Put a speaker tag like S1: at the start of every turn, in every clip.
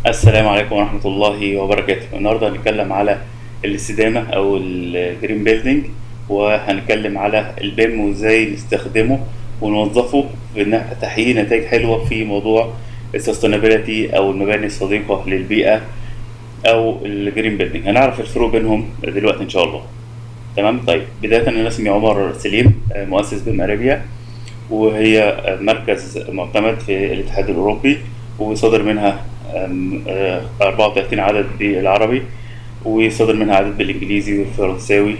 S1: السلام عليكم ورحمة الله وبركاته النهاردة هنتكلم على الاستدامة أو الجرين بيلدينج وهنتكلم على البيم وازاي نستخدمه ونوظفه في إنها تحقيق نتائج حلوة في موضوع السستينابيلتي أو المباني الصديقة للبيئة أو الجرين بيلدينج هنعرف الفروق بينهم دلوقتي إن شاء الله تمام طيب بداية أنا اسمي عمر سليم مؤسس بيم أرابيا وهي مركز معتمد في الاتحاد الأوروبي وصدر منها 34 عدد بالعربي وصدر منها عدد بالانجليزي والفرنساوي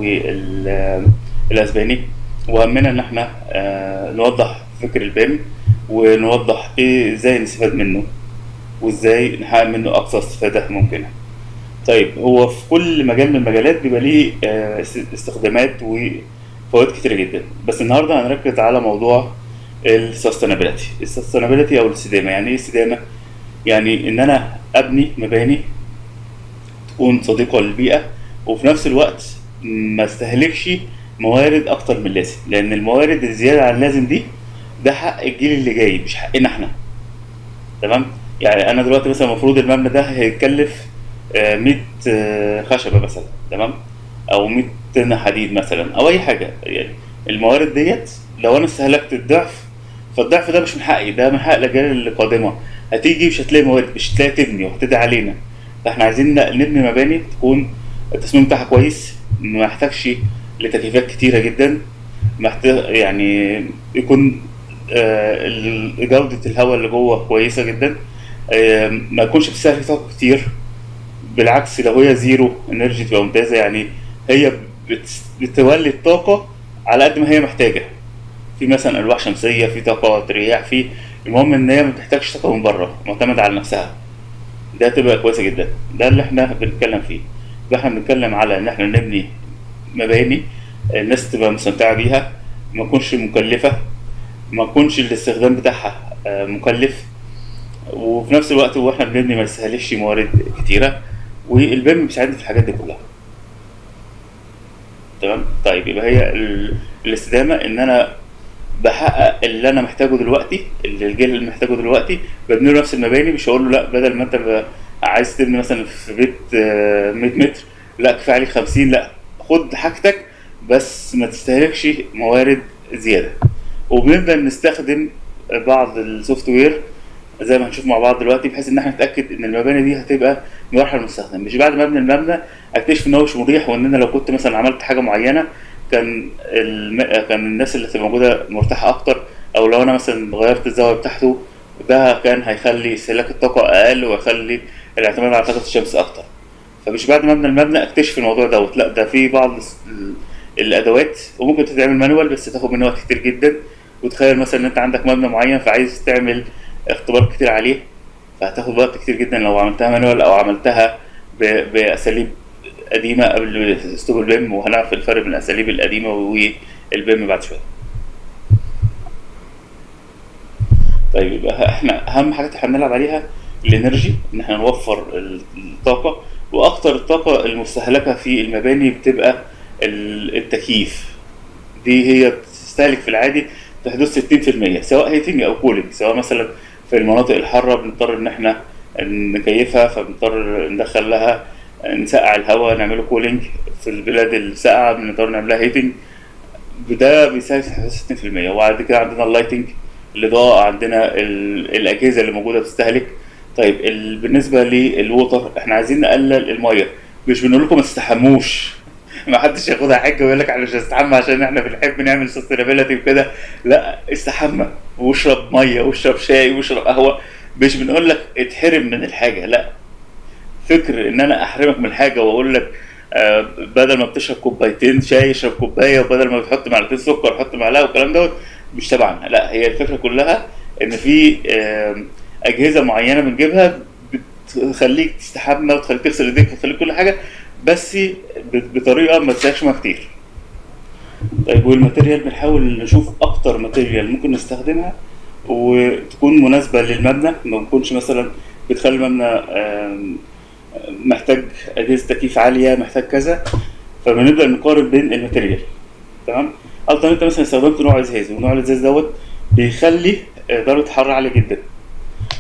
S1: والاسباني وهمنا ان احنا نوضح فكر البيم ونوضح ايه ازاي نستفاد منه وازاي نحقق منه اقصى استفاده ممكنه طيب هو في كل مجال من المجالات بيبقى ليه استخدامات وفوائد كتيره جدا بس النهارده هنركز على موضوع السستينابيلتي السستينابيلتي او الاستدامه يعني ايه استدامه يعني ان انا ابني مباني تكون صديقه للبيئه وفي نفس الوقت ما استهلكش موارد اكتر من اللازم لان الموارد الزياده عن اللازم دي ده حق الجيل اللي جاي مش حقنا احنا تمام يعني انا دلوقتي مثلا المفروض المبنى ده هيتكلف 100 خشبه مثلا تمام او 100 طن حديد مثلا او اي حاجه يعني الموارد ديت لو انا استهلكت الضعف فالضعف ده مش من حقي ده من حق الاجيال القادمه هتيجي مش هتلاقي موارد مش هتلاقي تبني وهتدعي علينا فاحنا عايزين نبني مباني تكون التصميم بتاعها كويس ما يحتاجش لتكييفات كتيره جدا محتاج يعني يكون آه جوده الهواء اللي جوه كويسه جدا آه ما يكونش بتستهلك طاقه كتير بالعكس لو هي زيرو انرجي تبقى ممتازه يعني هي بتولد طاقه على قد ما هي محتاجه في مثلا الواح شمسيه في طاقه رياح في المهم ان هي ما بتحتاجش طاقه من بره معتمده على نفسها ده تبقى كويسه جدا ده اللي احنا بنتكلم فيه احنا بنتكلم على ان احنا نبني مباني الناس تبقى مستمتعه بيها ما تكونش مكلفه ما تكونش الاستخدام بتاعها مكلف وفي نفس الوقت واحنا بنبني ما نستهلكش موارد كتيره والبيم بيساعدنا في الحاجات دي كلها تمام طيب يبقى هي الاستدامه ان انا بحقق اللي انا محتاجه دلوقتي اللي الجيل اللي محتاجه دلوقتي ببني له نفس المباني مش هقول له لا بدل ما انت عايز تبني مثلا في بيت 100 متر لا كفايه عليك 50 لا خد حاجتك بس ما تستهلكش موارد زياده وبنبدا نستخدم بعض السوفت وير زي ما هنشوف مع بعض دلوقتي بحيث ان احنا نتاكد ان المباني دي هتبقى مريحه للمستخدم مش بعد ما ابني المبنى اكتشف ان هو مش مريح وان انا لو كنت مثلا عملت حاجه معينه كان الم... كان الناس اللي هتبقى موجوده مرتاحه اكتر او لو انا مثلا غيرت الزاويه بتاعته ده كان هيخلي استهلاك الطاقه اقل ويخلي الاعتماد على طاقه الشمس اكتر فمش بعد ما ابني المبنى اكتشف الموضوع دوت لا ده في بعض الادوات وممكن تتعمل مانوال بس تاخد منه وقت كتير جدا وتخيل مثلا ان انت عندك مبنى معين فعايز تعمل اختبار كتير عليه فهتاخد وقت كتير جدا لو عملتها مانوال او عملتها باساليب قديمه قبل اسلوب البيم وهنعرف الفرق بين الاساليب القديمه والبيم بعد شويه طيب يبقى احنا اهم حاجات احنا بنلعب عليها الانرجي ان احنا نوفر الطاقه واكتر الطاقه المستهلكه في المباني بتبقى التكييف دي هي بتستهلك في العادي في حدود 60% سواء هيتنج او كولينج سواء مثلا في المناطق الحاره بنضطر ان احنا نكيفها فبنضطر ندخل لها نسقع الهواء نعمله كولينج في البلاد الساقعه بنقدر نعملها هيتنج ده بيساعد في حدود 60% وبعد كده عندنا اللايتنج الاضاءه عندنا الاجهزه اللي موجوده بتستهلك طيب بالنسبه للووتر احنا عايزين نقلل الميه مش بنقول لكم ما تستحموش ما حدش ياخدها حجه ويقول لك انا مش هستحمى عشان احنا بنحب نعمل سستينابيلتي وكده لا استحمى واشرب ميه واشرب شاي واشرب قهوه مش بنقول لك اتحرم من الحاجه لا فكر ان انا احرمك من حاجه واقول لك آه بدل ما بتشرب كوبايتين شاي اشرب كوبايه وبدل ما بتحط معلقتين سكر حط معلقه والكلام دوت مش تبعنا لا هي الفكره كلها ان في آه اجهزه معينه بنجيبها بتخليك تستحمى وتخليك تغسل ايديك وتخليك كل حاجه بس بطريقه ما تسيبش ما كتير طيب والماتيريال بنحاول نشوف اكتر ماتيريال ممكن نستخدمها وتكون مناسبه للمبنى ما نكونش مثلا بتخلي المبنى محتاج اجهزه تكييف عاليه محتاج كذا فبنبدا نقارن بين الماتيريال تمام افضل انت مثلا استخدمت نوع ازاز ونوع الازاز دوت بيخلي درجه حراره عاليه جدا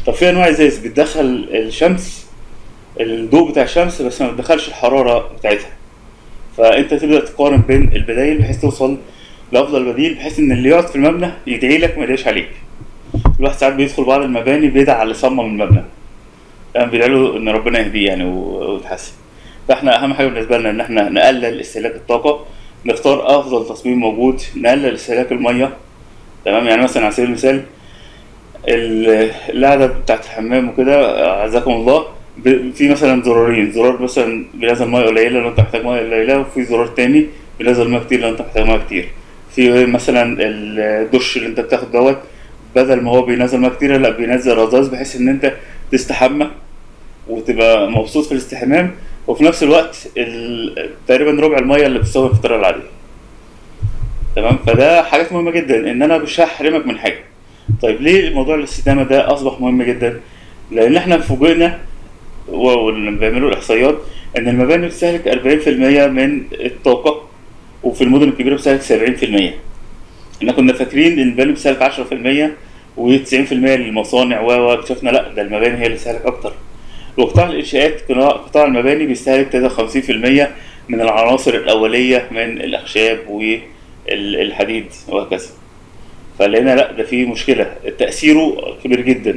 S1: طب في انواع ازاز بتدخل الشمس الضوء بتاع الشمس بس ما بتدخلش الحراره بتاعتها فانت تبدا تقارن بين البدايل بحيث توصل لافضل بديل بحيث ان اللي يقعد في المبنى يدعي لك ما يدعيش عليك الواحد ساعات بيدخل بعض المباني بيدعي على اللي صمم المبنى يعني بيدعي له ان ربنا يهديه يعني و- ويتحسن فاحنا اهم حاجه بالنسبه لنا ان احنا نقلل استهلاك الطاقه نختار افضل تصميم موجود نقلل استهلاك الميه تمام يعني مثلا على سبيل المثال ال- القعده بتاعت الحمام وكده اعزكم الله ب- في مثلا زرارين زرار مثلا بينزل ميه قليله لو انت محتاج ميه قليله وفي زرار تاني بينزل ميه كتير لو انت محتاج ميه كتير في مثلا الدش اللي انت بتاخد دوت بدل ما هو بينزل ميه كتير لا بينزل رذاذ بحيث ان انت تستحمى وتبقى مبسوط في الاستحمام وفي نفس الوقت ال- تقريبا ربع الميه اللي بتستخدم في الطريقه العاديه تمام فده حاجات مهمه جدا ان انا مش هحرمك من حاجه طيب ليه موضوع الاستدامه ده اصبح مهم جدا لان احنا فوجئنا و- واللي بيعملوا الاحصائيات ان المباني بتستهلك 40% من الطاقه وفي المدن الكبيره بتستهلك 70% احنا كنا فاكرين ان المباني بتستهلك 10% و90% للمصانع و و اكتشفنا لا ده المباني هي اللي بتستهلك اكتر وقطاع الانشاءات قطاع قطاع المباني بيستهلك 53% من العناصر الاوليه من الاخشاب والحديد وهكذا فلقينا لا ده في مشكله تاثيره كبير جدا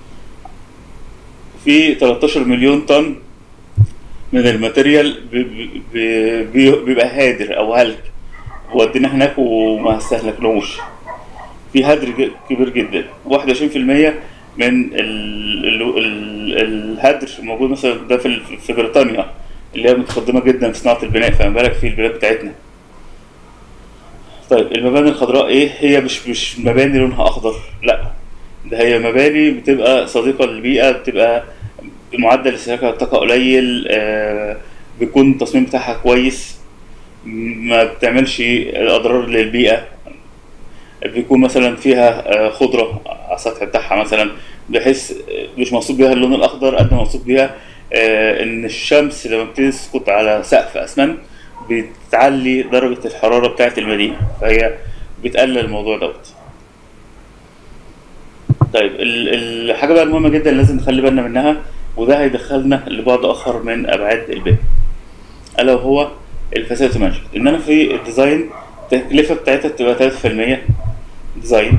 S1: في 13 مليون طن من الماتيريال بي- بي- بي- بيبقى هادر او هلك ودينا هناك وما استهلكناهوش في هدر ج- كبير جدا 21% من ال ال ال الهدر موجود مثلا ده في ال- في بريطانيا اللي هي متقدمه جدا في صناعه البناء فما بالك في البلاد بتاعتنا طيب المباني الخضراء ايه هي مش مش مباني لونها اخضر لا ده هي مباني بتبقى صديقه للبيئه بتبقى معدل استهلاك الطاقه قليل آه بيكون التصميم بتاعها كويس ما بتعملش اضرار للبيئه بيكون مثلا فيها آه، خضره على السطح بتاعها مثلا بحيث مش مقصود بيها اللون الاخضر قد ما مقصود بيها آه، ان الشمس لما بتسقط على سقف اسمنت بتعلي درجه الحراره بتاعه المدينه فهي بتقلل الموضوع دوت طيب ال- الحاجه بقى المهمه جدا اللي لازم نخلي بالنا منها وده هيدخلنا لبعد اخر من ابعاد البيت الا وهو الفاسيلتي مانجمنت ان انا في الديزاين التكلفه بتاعتها بتبقى 3% ديزاين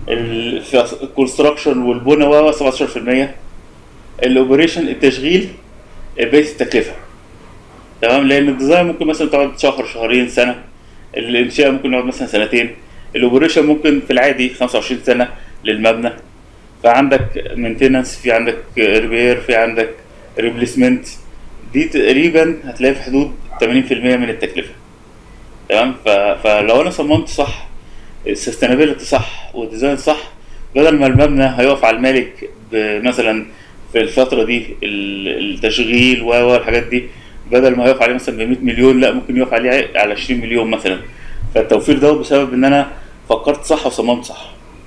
S1: الكونستراكشن والبنى و 17% الاوبريشن التشغيل بقيه التكلفه تمام لان الديزاين ممكن مثلا تقعد شهر شهرين سنه الانشاء ممكن يقعد مثلا سنتين الاوبريشن ممكن في العادي 25 سنه للمبنى فعندك مينتيننس في عندك ريبير في عندك ريبليسمنت دي تقريبا هتلاقي في حدود 80% من التكلفه تمام ف... فلو انا صممت صح السستينابيلتي صح والديزاين صح بدل ما المبنى هيقف على المالك ب- مثلا في الفتره دي ال- التشغيل و و الحاجات دي بدل ما هيقف عليه مثلا ب 100 مليون لا ممكن يقف عليه على 20 مليون مثلا فالتوفير ده بسبب ان انا فكرت صح وصممت صح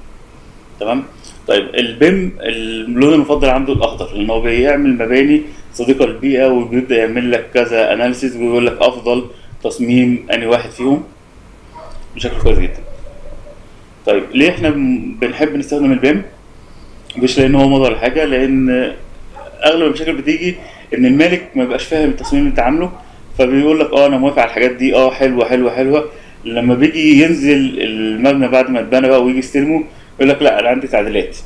S1: تمام طيب البيم اللون المفضل عنده الاخضر لان هو بيعمل مباني صديقه للبيئه وبيبدا يعمل لك كذا اناليسيز ويقول لك افضل تصميم انهي واحد فيهم بشكل كويس جدا طيب ليه احنا بن- بنحب نستخدم البيم مش لان هو موضه ولا حاجه لان اغلب المشاكل بتيجي ان المالك ما بيبقاش فاهم التصميم اللي انت عامله فبيقول لك اه انا موافق على الحاجات دي اه حلوه حلوه حلوه لما بيجي ينزل المبنى بعد ما اتبنى بقى ويجي يستلمه يقول لك لا انا عندي تعديلات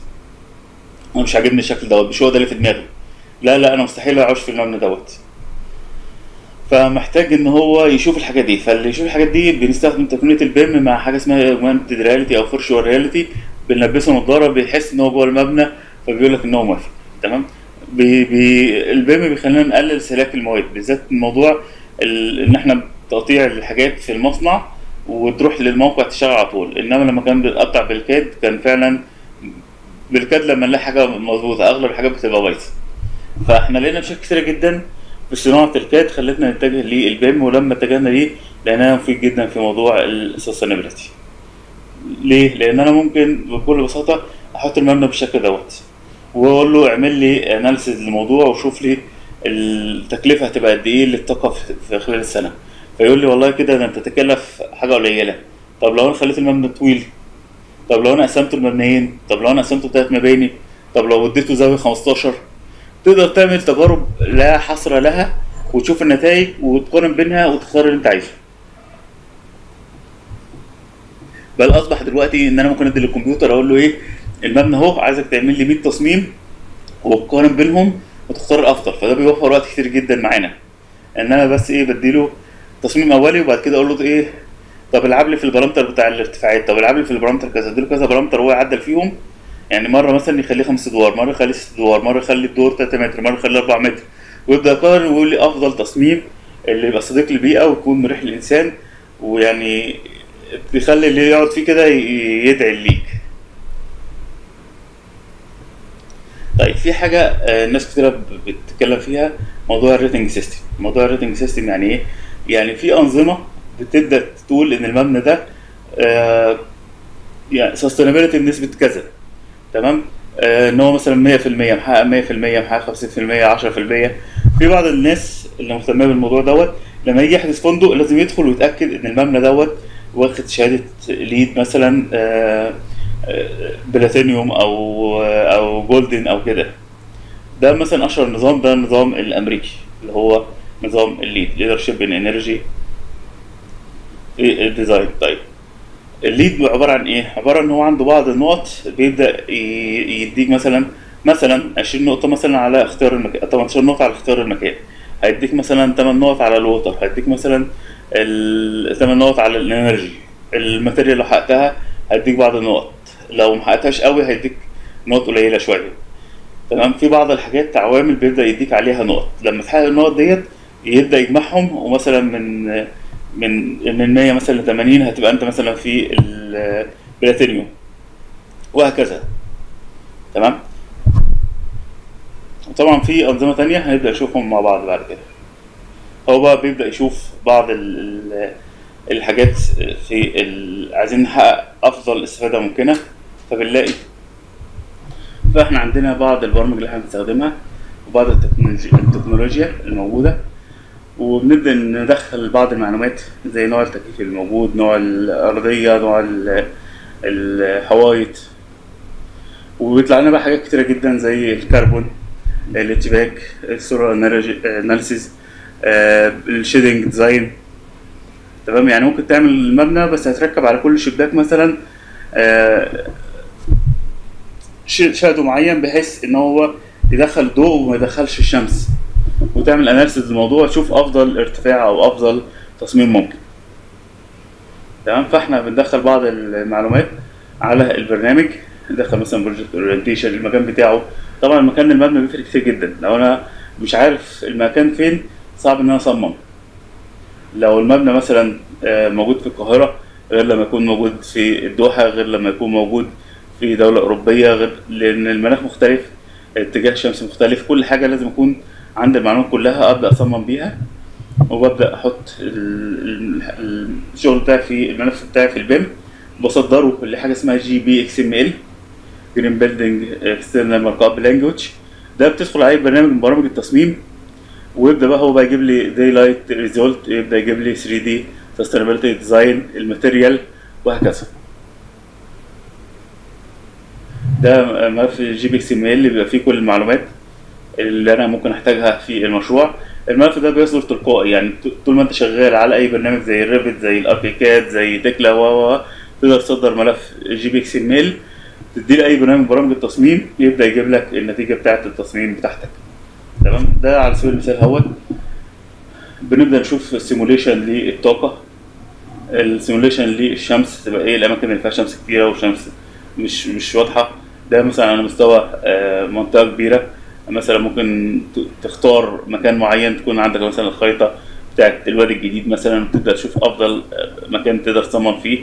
S1: انا مش عاجبني الشكل دوت مش هو ده اللي في دماغي لا لا انا مستحيل اعيش في المبنى دوت فمحتاج ان هو يشوف الحاجات دي فاللي يشوف الحاجات دي بنستخدم تقنيه البيم مع حاجه اسمها اوجمانتد رياليتي او فيرشوال رياليتي بنلبسه نظاره بيحس ان هو جوه المبنى فبيقول لك ان هو موافق تمام بي بي البيم بيخلينا نقلل استهلاك المواد بالذات موضوع ال- ان احنا تقطيع الحاجات في المصنع وتروح للموقع تشتغل على طول انما لما كان بيتقطع بالكاد كان فعلا بالكاد لما نلاقي حاجه مظبوطه اغلب الحاجات بتبقى بايظه فاحنا لقينا مشاكل كتيره جدا في صناعه الكاد خلتنا نتجه للبيم ولما اتجهنا ليه لقيناه مفيد جدا في موضوع السستينابيلتي ليه؟ لان انا ممكن بكل بساطه احط المبنى بالشكل دوت واقول له اعمل لي اناليسيز للموضوع وشوف لي التكلفه هتبقى قد ايه للطاقه في- في خلال السنه فيقول لي والله كده ده انت تكلف حاجه قليله طب لو انا خليت المبنى طويل طب لو انا قسمته لمبنيين طب لو انا قسمته لثلاث مباني طب لو اديته زاويه 15 تقدر تعمل تجارب لا حصر لها وتشوف النتائج وتقارن بينها وتختار اللي انت عايزه بل اصبح دلوقتي ان انا ممكن ادي للكمبيوتر اقول له ايه المبنى اهو عايزك تعمل لي 100 تصميم وتقارن بينهم وتختار الافضل فده بيوفر وقت كتير جدا معانا ان انا بس ايه بديله تصميم اولي وبعد كده اقول له ايه طب العب لي في البارامتر بتاع الارتفاعات طب العب لي في البارامتر كذا اديله كذا بارامتر وهو يعدل فيهم يعني مره مثلا يخليه خمس ادوار مره يخليه ست ادوار مره يخلي الدور 3 متر مره يخليه 4 متر ويبدا يقارن ويقول لي افضل تصميم اللي يبقى صديق للبيئه ويكون مريح للانسان ويعني بيخلي اللي يقعد فيه كده ي- يدعي ليك طيب في حاجة آه، ناس كتيرة ب- بتتكلم فيها موضوع الريتنج سيستم موضوع الريتنج سيستم يعني ايه؟ يعني في أنظمة بتبدأ تقول إن المبنى ده آه، يعني sustainability بنسبة كذا تمام؟ آه، إن هو مثلا 100% محقق 100% محقق 50% 10% في بعض الناس اللي مهتمة بالموضوع دوت لما يجي يحجز فندق لازم يدخل ويتأكد إن المبنى دوت واخد شهادة ليد مثلا آه، آه، بلاتينيوم أو أو جولدن أو كده ده مثلا اشهر نظام ده النظام الامريكي اللي هو نظام الليد ليدرشيب ان انرجي في الديزاين طيب الليد عباره عن ايه عباره ان هو عنده بعض النقط بيبدا ي- يديك مثلا مثلا 20 نقطه مثلا على اختيار المكان 18 نقطه على اختيار المكان هيديك مثلا 8 نقط على الووتر هيديك مثلا ال 8 نقط على الانرجي الماتيريال لو حققتها هيديك بعض النقط لو ما حققتهاش قوي هيديك نقط قليله شويه تمام في بعض الحاجات عوامل بيبدا يديك عليها نقط لما تحقق النقط ديت يبدا يجمعهم ومثلا من من من 100 مثلا ل 80 هتبقى انت مثلا في البلاتينيوم وهكذا تمام طبعا في انظمه تانية هنبدا نشوفهم مع بعض بعد كده هو بقى بيبدا يشوف بعض ال- ال- الحاجات في ال... عايزين نحقق افضل استفاده ممكنه فبنلاقي فاحنا عندنا بعض البرامج اللي احنا بنستخدمها وبعض التكنولوجيا, التكنولوجيا الموجودة وبنبدأ ندخل بعض المعلومات زي نوع التكييف الموجود نوع الأرضية نوع ال- الحوايط وبيطلع لنا بقى حاجات كتيرة جدا زي الكربون الاتشباك الصورة اناليسيز الشيدنج ديزاين تمام يعني ممكن تعمل المبنى بس هتركب على كل شباك مثلا آه، ش- شادو معين بحيث ان هو يدخل ضوء وما يدخلش الشمس وتعمل اناليسيز للموضوع تشوف افضل ارتفاع او افضل تصميم ممكن تمام فاحنا بندخل بعض المعلومات على البرنامج ندخل مثلا بروجكت اورينتيشن المكان بتاعه طبعا المكان المبنى بيفرق كتير جدا لو انا مش عارف المكان فين صعب ان انا اصمم لو المبنى مثلا آه، موجود في القاهرة غير لما يكون موجود في الدوحة غير لما يكون موجود في دولة أوروبية غير لأن المناخ مختلف اتجاه الشمس مختلف كل حاجة لازم أكون عندي المعلومات كلها أبدأ أصمم بيها وببدأ أحط ال- ال- الشغل بتاعي في الملف بتاعي في البيم بصدره لحاجة اسمها جي بي اكس ام ال جرين بيلدينج اكسترنال مارك اب لانجوج ده بتدخل عليه برنامج من برامج التصميم ويبدا بقى هو بقى يجيب لي داي لايت ريزولت يبدا يجيب لي 3 دي سستينابيلتي ديزاين الماتيريال وهكذا ده ملف جي بي اكس ام ال اللي بيبقى فيه كل المعلومات اللي انا ممكن احتاجها في المشروع الملف ده بيصدر تلقائي يعني ط- طول ما انت شغال على اي برنامج زي الريفت زي الاركيكاد زي تكلا و و تقدر تصدر ملف جي بي اكس ام ال تديه لاي برنامج من برامج التصميم يبدا يجيب لك النتيجه بتاعه التصميم بتاعتك تمام ده على سبيل المثال اهوت بنبدا نشوف سيموليشن للطاقه السيموليشن للشمس تبقى ايه الاماكن اللي فيها شمس كتيره وشمس مش مش واضحه ده مثلا على مستوى آه، منطقه كبيره مثلا ممكن ت- تختار مكان معين تكون عندك مثلا الخريطه بتاعت الوادي الجديد مثلا تبدا تشوف افضل آه، مكان تقدر تصمم فيه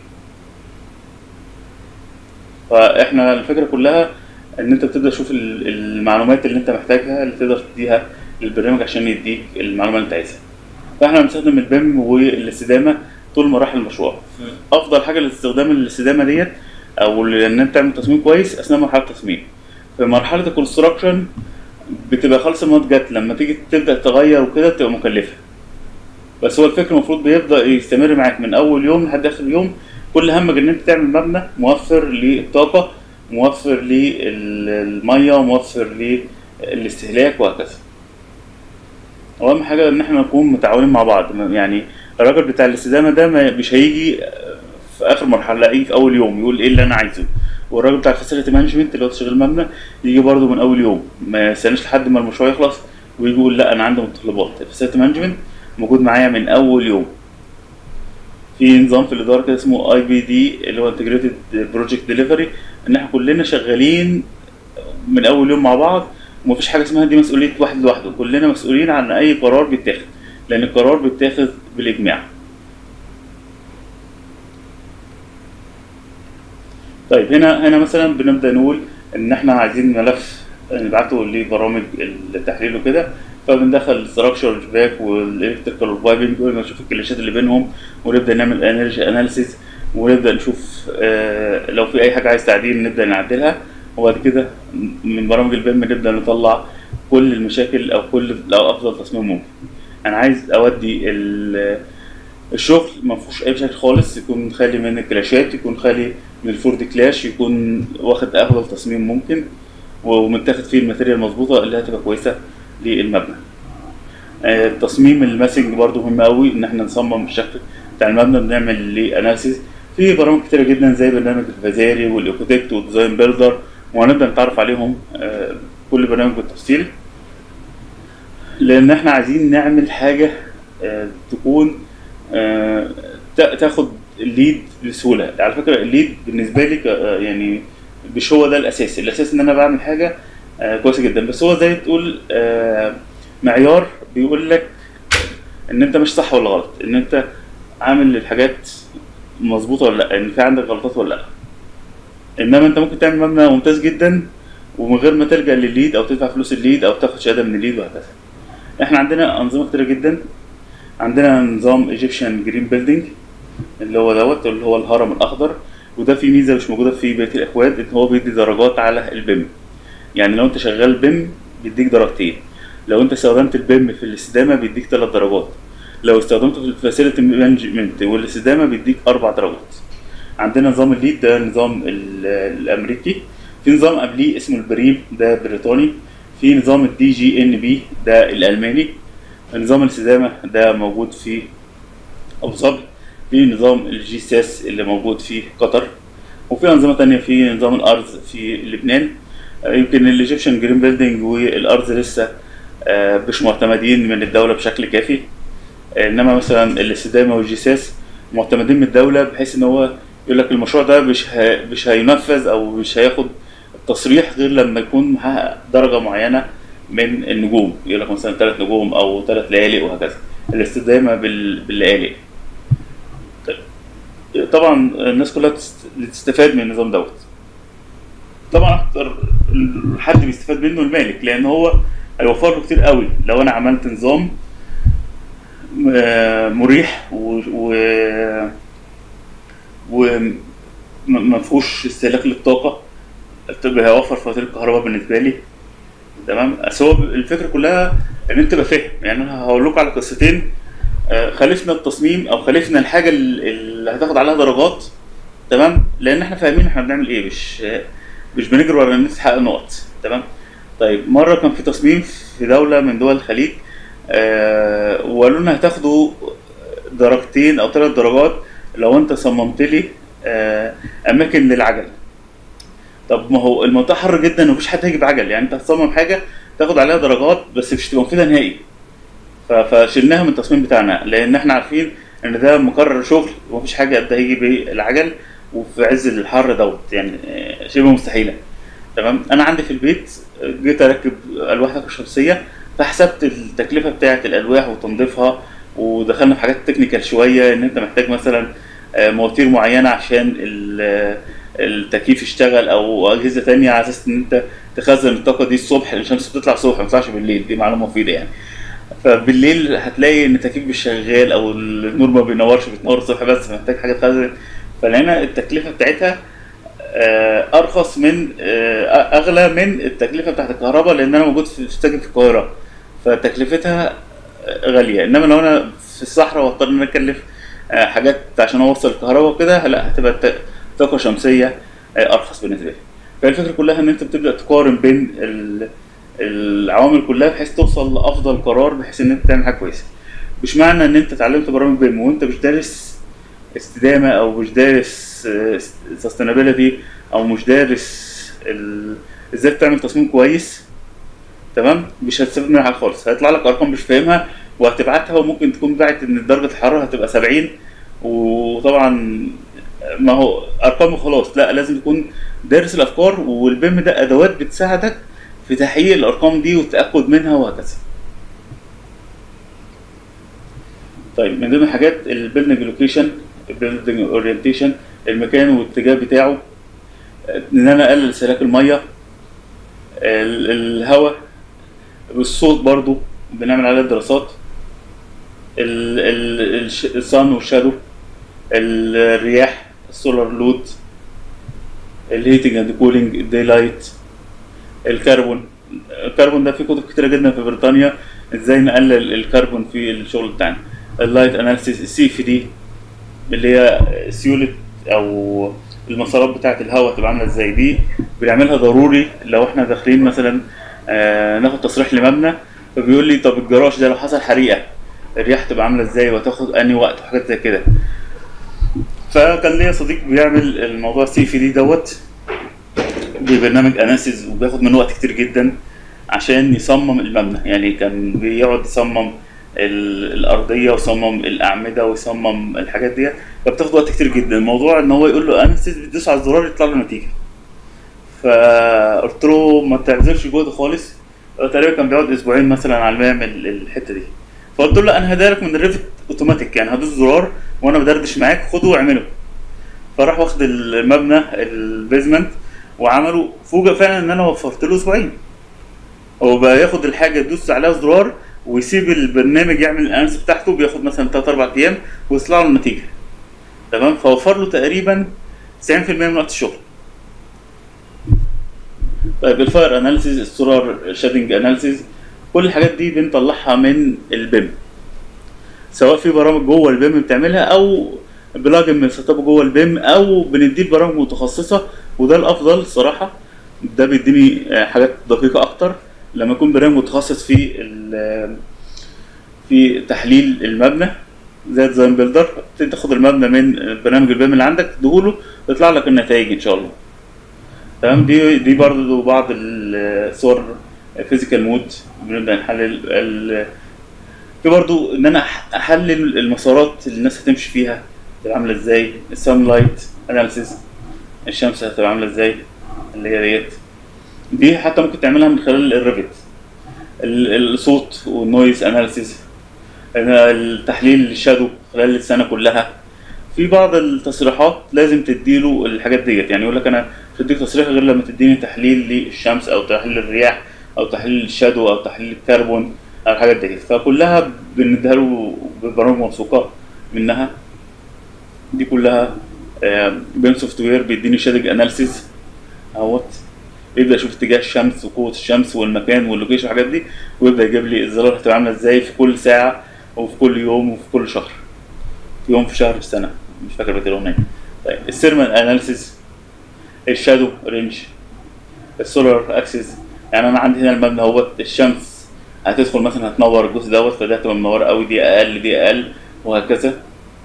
S1: فاحنا الفكره كلها ان انت بتبدا تشوف ال- المعلومات اللي انت محتاجها اللي تقدر تديها للبرنامج عشان يديك المعلومه اللي انت عايزها فاحنا بنستخدم البيم والاستدامه طول مراحل المشروع افضل حاجه لاستخدام الاستدامه ديت او ان انت تعمل تصميم كويس اثناء مرحله التصميم في مرحله الكونستراكشن بتبقى خالص المواد جت لما تيجي تبدا تغير وكده بتبقى مكلفه بس هو الفكر المفروض بيبدا يستمر معاك من اول يوم لحد اخر يوم كل همك ان انت تعمل مبنى موفر للطاقه موفر للميه وموفر للاستهلاك وهكذا واهم حاجه ان احنا نكون متعاونين مع بعض ما- يعني الراجل بتاع الاستدامه ده ما- مش هيجي في اخر مرحله لا يجي في اول يوم يقول ايه اللي انا عايزه والراجل بتاع الفاسيلتي مانجمنت اللي هو شغال المبنى يجي برده من اول يوم ما يستناش لحد ما المشروع يخلص ويجي يقول لا انا عندي متطلبات الفاسيلتي مانجمنت موجود معايا من اول يوم في نظام في الاداره كده اسمه اي بي دي اللي هو انتجريتد بروجكت ديليفري ان احنا كلنا شغالين من اول يوم مع بعض ومفيش حاجه اسمها دي مسؤوليه واحد لوحده كلنا مسؤولين عن اي قرار بيتاخد لان القرار بيتاخد بالاجماع طيب هنا هنا مثلا بنبدا نقول ان احنا عايزين ملف نبعته لبرامج التحليل وكده فبندخل الستراكشر باك والالكتريكال والبايبنج ونشوف الكلاشات اللي بينهم ونبدا نعمل انرجي اناليسيس ونبدا نشوف آه لو في اي حاجه عايز تعديل نبدا نعدلها وبعد كده من برامج البيم نبدا نطلع كل المشاكل او كل او افضل تصميم ممكن انا عايز اودي ال- الشغل ما فيهوش اي مشاكل خالص يكون خالي من الكلاشات يكون خالي من الفورد كلاش يكون واخد افضل تصميم ممكن ومتاخد فيه الماتيريال المظبوطه اللي هتبقى كويسه للمبنى آه، تصميم الماسنج برضو مهم قوي ان احنا نصمم الشكل بتاع المبنى بنعمل ليه اناليسيس في برامج كتيره جدا زي برنامج الفازاري والايكوتكت والديزاين بيلدر وهنبدا نتعرف عليهم آه، كل برنامج بالتفصيل لان احنا عايزين نعمل حاجه آه، تكون آه، تا- تاخد الليد بسهوله على فكره الليد بالنسبه لي ك- آه، يعني مش هو ده الاساس الاساس ان انا بعمل حاجه آه، كويسه جدا بس هو زي تقول آه، معيار بيقول لك ان انت مش صح ولا غلط ان انت عامل الحاجات مظبوطه ولا لا ان في عندك غلطات ولا لا انما انت ممكن تعمل مبنى ممتاز جدا ومن غير ما تلجا للليد او تدفع فلوس الليد او تاخد شهاده من الليد وهكذا احنا عندنا انظمه كتيره جدا عندنا نظام ايجيبشن جرين بيلدينج اللي هو دوت اللي هو الهرم الاخضر وده فيه ميزه مش موجوده في بقيه الاكواد ان هو بيدي درجات على البيم يعني لو انت شغال بيم بيديك درجتين لو انت استخدمت البيم في الاستدامه بيديك ثلاث درجات لو استخدمته في الفاسيلتي مانجمنت والاستدامه بيديك اربع درجات عندنا نظام الليد ده النظام ال- الامريكي في نظام قبليه اسمه البريم ده بريطاني في نظام الدي جي ان بي ده الالماني نظام الاستدامه ده موجود في ابو ظبي في نظام الجي ساس اللي موجود في قطر وفي انظمه تانية في نظام الارز في لبنان آه، يمكن الايجيبشن جرين بيلدينج والارز لسه آه، مش معتمدين من الدوله بشكل كافي آه، انما مثلا الاستدامه والجيساس معتمدين من الدوله بحيث ان هو يقول لك المشروع ده مش ه... مش هينفذ او مش هياخد تصريح غير لما يكون محقق درجه معينه من النجوم يقول لك مثلا ثلاث نجوم او ثلاث ليالي وهكذا الاستدامه بال... بالليالي طيب. طبعا الناس كلها تست- تستفاد من النظام دوت طبعا اكتر حد بيستفاد منه المالك لان هو هيوفر له كتير قوي لو انا عملت نظام آه، مريح و, و... وما فيهوش استهلاك للطاقه تبقى هيوفر فواتير الكهرباء بالنسبه لي تمام بس هو الفكره كلها ان انت تبقى فاهم يعني انا هقول لكم على قصتين آه، خالفنا التصميم او خالفنا الحاجه ال- اللي هتاخد عليها درجات تمام لان احنا فاهمين احنا بنعمل ايه مش مش بنجري ورا الناس تحقق نقط تمام طيب مره كان في تصميم في دوله من دول الخليج آه وقالوا لنا هتاخدوا درجتين او ثلاث درجات لو انت صممت لي آه اماكن للعجل طب ما هو المنطقه حر جدا ومفيش حد هيجيب عجل يعني انت هتصمم حاجه تاخد عليها درجات بس مش هتبقى مفيده نهائي ف- فشلناها من التصميم بتاعنا لان احنا عارفين ان ده مقرر شغل ومفيش حاجه قد هيجي بيه العجل وفي عز الحر دوت يعني آه، شبه مستحيله تمام انا عندي في البيت آه، جيت اركب الواح طاقه شمسيه فحسبت التكلفه بتاعه الالواح وتنظيفها ودخلنا في حاجات تكنيكال شويه ان انت محتاج مثلا آه، مواتير معينه عشان ال- التكييف يشتغل او اجهزه تانية على اساس ان انت تخزن الطاقه دي الصبح لان الشمس بتطلع الصبح ما بتطلعش بالليل دي معلومه مفيده يعني فبالليل هتلاقي ان التكييف مش شغال او النور ما بينورش بتنور الصبح بس محتاج حاجه تخزن فلقينا التكلفه بتاعتها آه، ارخص من آه، اغلى من التكلفه بتاعت الكهرباء لان انا موجود في ساكن في القاهره فتكلفتها آه، غاليه انما لو انا في الصحراء واضطر ان انا اكلف آه، حاجات عشان اوصل الكهرباء وكده لا هتبقى الت- طاقه شمسيه آه، ارخص بالنسبه لي فالفكره كلها ان انت بتبدا تقارن بين ال- العوامل كلها بحيث توصل لافضل قرار بحيث ان انت تعمل حاجه كويسه مش معنى ان انت اتعلمت برامج بيم وانت مش دارس استدامه او مش دارس سستينابيلتي او مش دارس ال- ازاي تعمل تصميم كويس تمام مش هتستفيد منها حاجه خالص هيطلع لك ارقام مش فاهمها وهتبعتها وممكن تكون باعت ان درجه الحراره هتبقى 70 وطبعا ما هو ارقام وخلاص لا لازم تكون دارس الافكار والبيم ده ادوات بتساعدك في تحقيق الارقام دي والتاكد منها وهكذا طيب من ضمن الحاجات البيلدنج لوكيشن البيلدنج اورينتيشن المكان والاتجاه بتاعه ان انا اقلل استهلاك الميه ال- الهواء والصوت برضو بنعمل عليه دراسات ال- ال- الش- الصن والشادو الرياح السولار لود الهيتنج اند كولينج الداي لايت الكربون الكربون ده في كتب كتيره جدا في بريطانيا ازاي نقلل الكربون في الشغل بتاعنا اللايت اناليسيس السي اف دي اللي هي سيوله او المسارات بتاعه الهواء تبقى عامله ازاي دي بنعملها ضروري لو احنا داخلين مثلا آه ناخد تصريح لمبنى فبيقول لي طب الجراج ده لو حصل حريقه الرياح تبقى عامله ازاي وهتاخد انهي وقت وحاجات زي كده فكان ليا صديق بيعمل الموضوع سي في دي دوت ببرنامج اناسيز وبياخد منه وقت كتير جدا عشان يصمم المبنى يعني كان بيقعد يصمم ال- الارضيه ويصمم الاعمده ويصمم الحاجات دي فبتاخد وقت كتير جدا الموضوع ان هو يقول له اناسيز بتدوس على الزرار يطلع له نتيجه فقلت له ما تعزلش جهد خالص هو تقريبا كان بيقعد اسبوعين مثلا على ما يعمل الحته دي فقلت له لا انا هديلك من الريفت اوتوماتيك يعني هدوس زرار وانا بدردش معاك خده واعمله فراح واخد المبنى البيزمنت وعمله فوجئ فعلا ان انا وفرت له اسبوعين هو بقى ياخد الحاجه يدوس عليها زرار ويسيب البرنامج يعمل الاناليسيس بتاعته بياخد مثلا 3 4 ايام ويطلع له النتيجه تمام فوفر له تقريبا 90% من وقت الشغل طيب الفاير اناليسيز السولار شادنج اناليسيز كل الحاجات دي بنطلعها من البيم سواء في برامج جوه البيم بتعملها او بلاجن بنسطبه جوه البيم او بنديه برامج متخصصه وده الافضل الصراحه ده بيديني آه، حاجات دقيقه اكتر لما يكون برنامج متخصص في ال- في تحليل المبنى زي ديزاين بيلدر تاخد المبنى من برنامج البيم اللي عندك تديهوله يطلع لك النتائج ان شاء الله تمام دي دي برضه بعض الصور فيزيكال مود بنبدا نحلل ال- في برضه ان انا أح- احلل المسارات اللي الناس هتمشي فيها تبقى عامله ازاي السان لايت اناليسيس الشمس هتبقى عامله ازاي اللي هي ديت دي حتى ممكن تعملها من خلال الريفت ال- الصوت والنويز اناليسيس التحليل الشادو خلال السنه كلها في بعض التصريحات لازم تديله الحاجات ديت يعني يقول لك انا مش هديك تصريح غير لما تديني تحليل للشمس او تحليل الرياح او تحليل الشادو او تحليل الكربون او الحاجات ديت فكلها بنديها له ببرامج موثوقه منها دي كلها بين سوفت وير بيديني شادج اناليسيز اهوت يبدا يشوف اتجاه الشمس وقوه الشمس والمكان واللوكيشن والحاجات دي ويبدا يجيب لي الزرار هتبقى عامله ازاي في كل ساعه وفي كل يوم وفي كل شهر في يوم في شهر في السنه مش فاكر بقيت الاغنيه طيب السيرمال اناليسيز الشادو رينج السولار اكسس يعني انا عندي هنا المبنى اهوت الشمس هتدخل مثلا هتنور الجزء دوت فده هتبقى منوره قوي دي اقل دي اقل وهكذا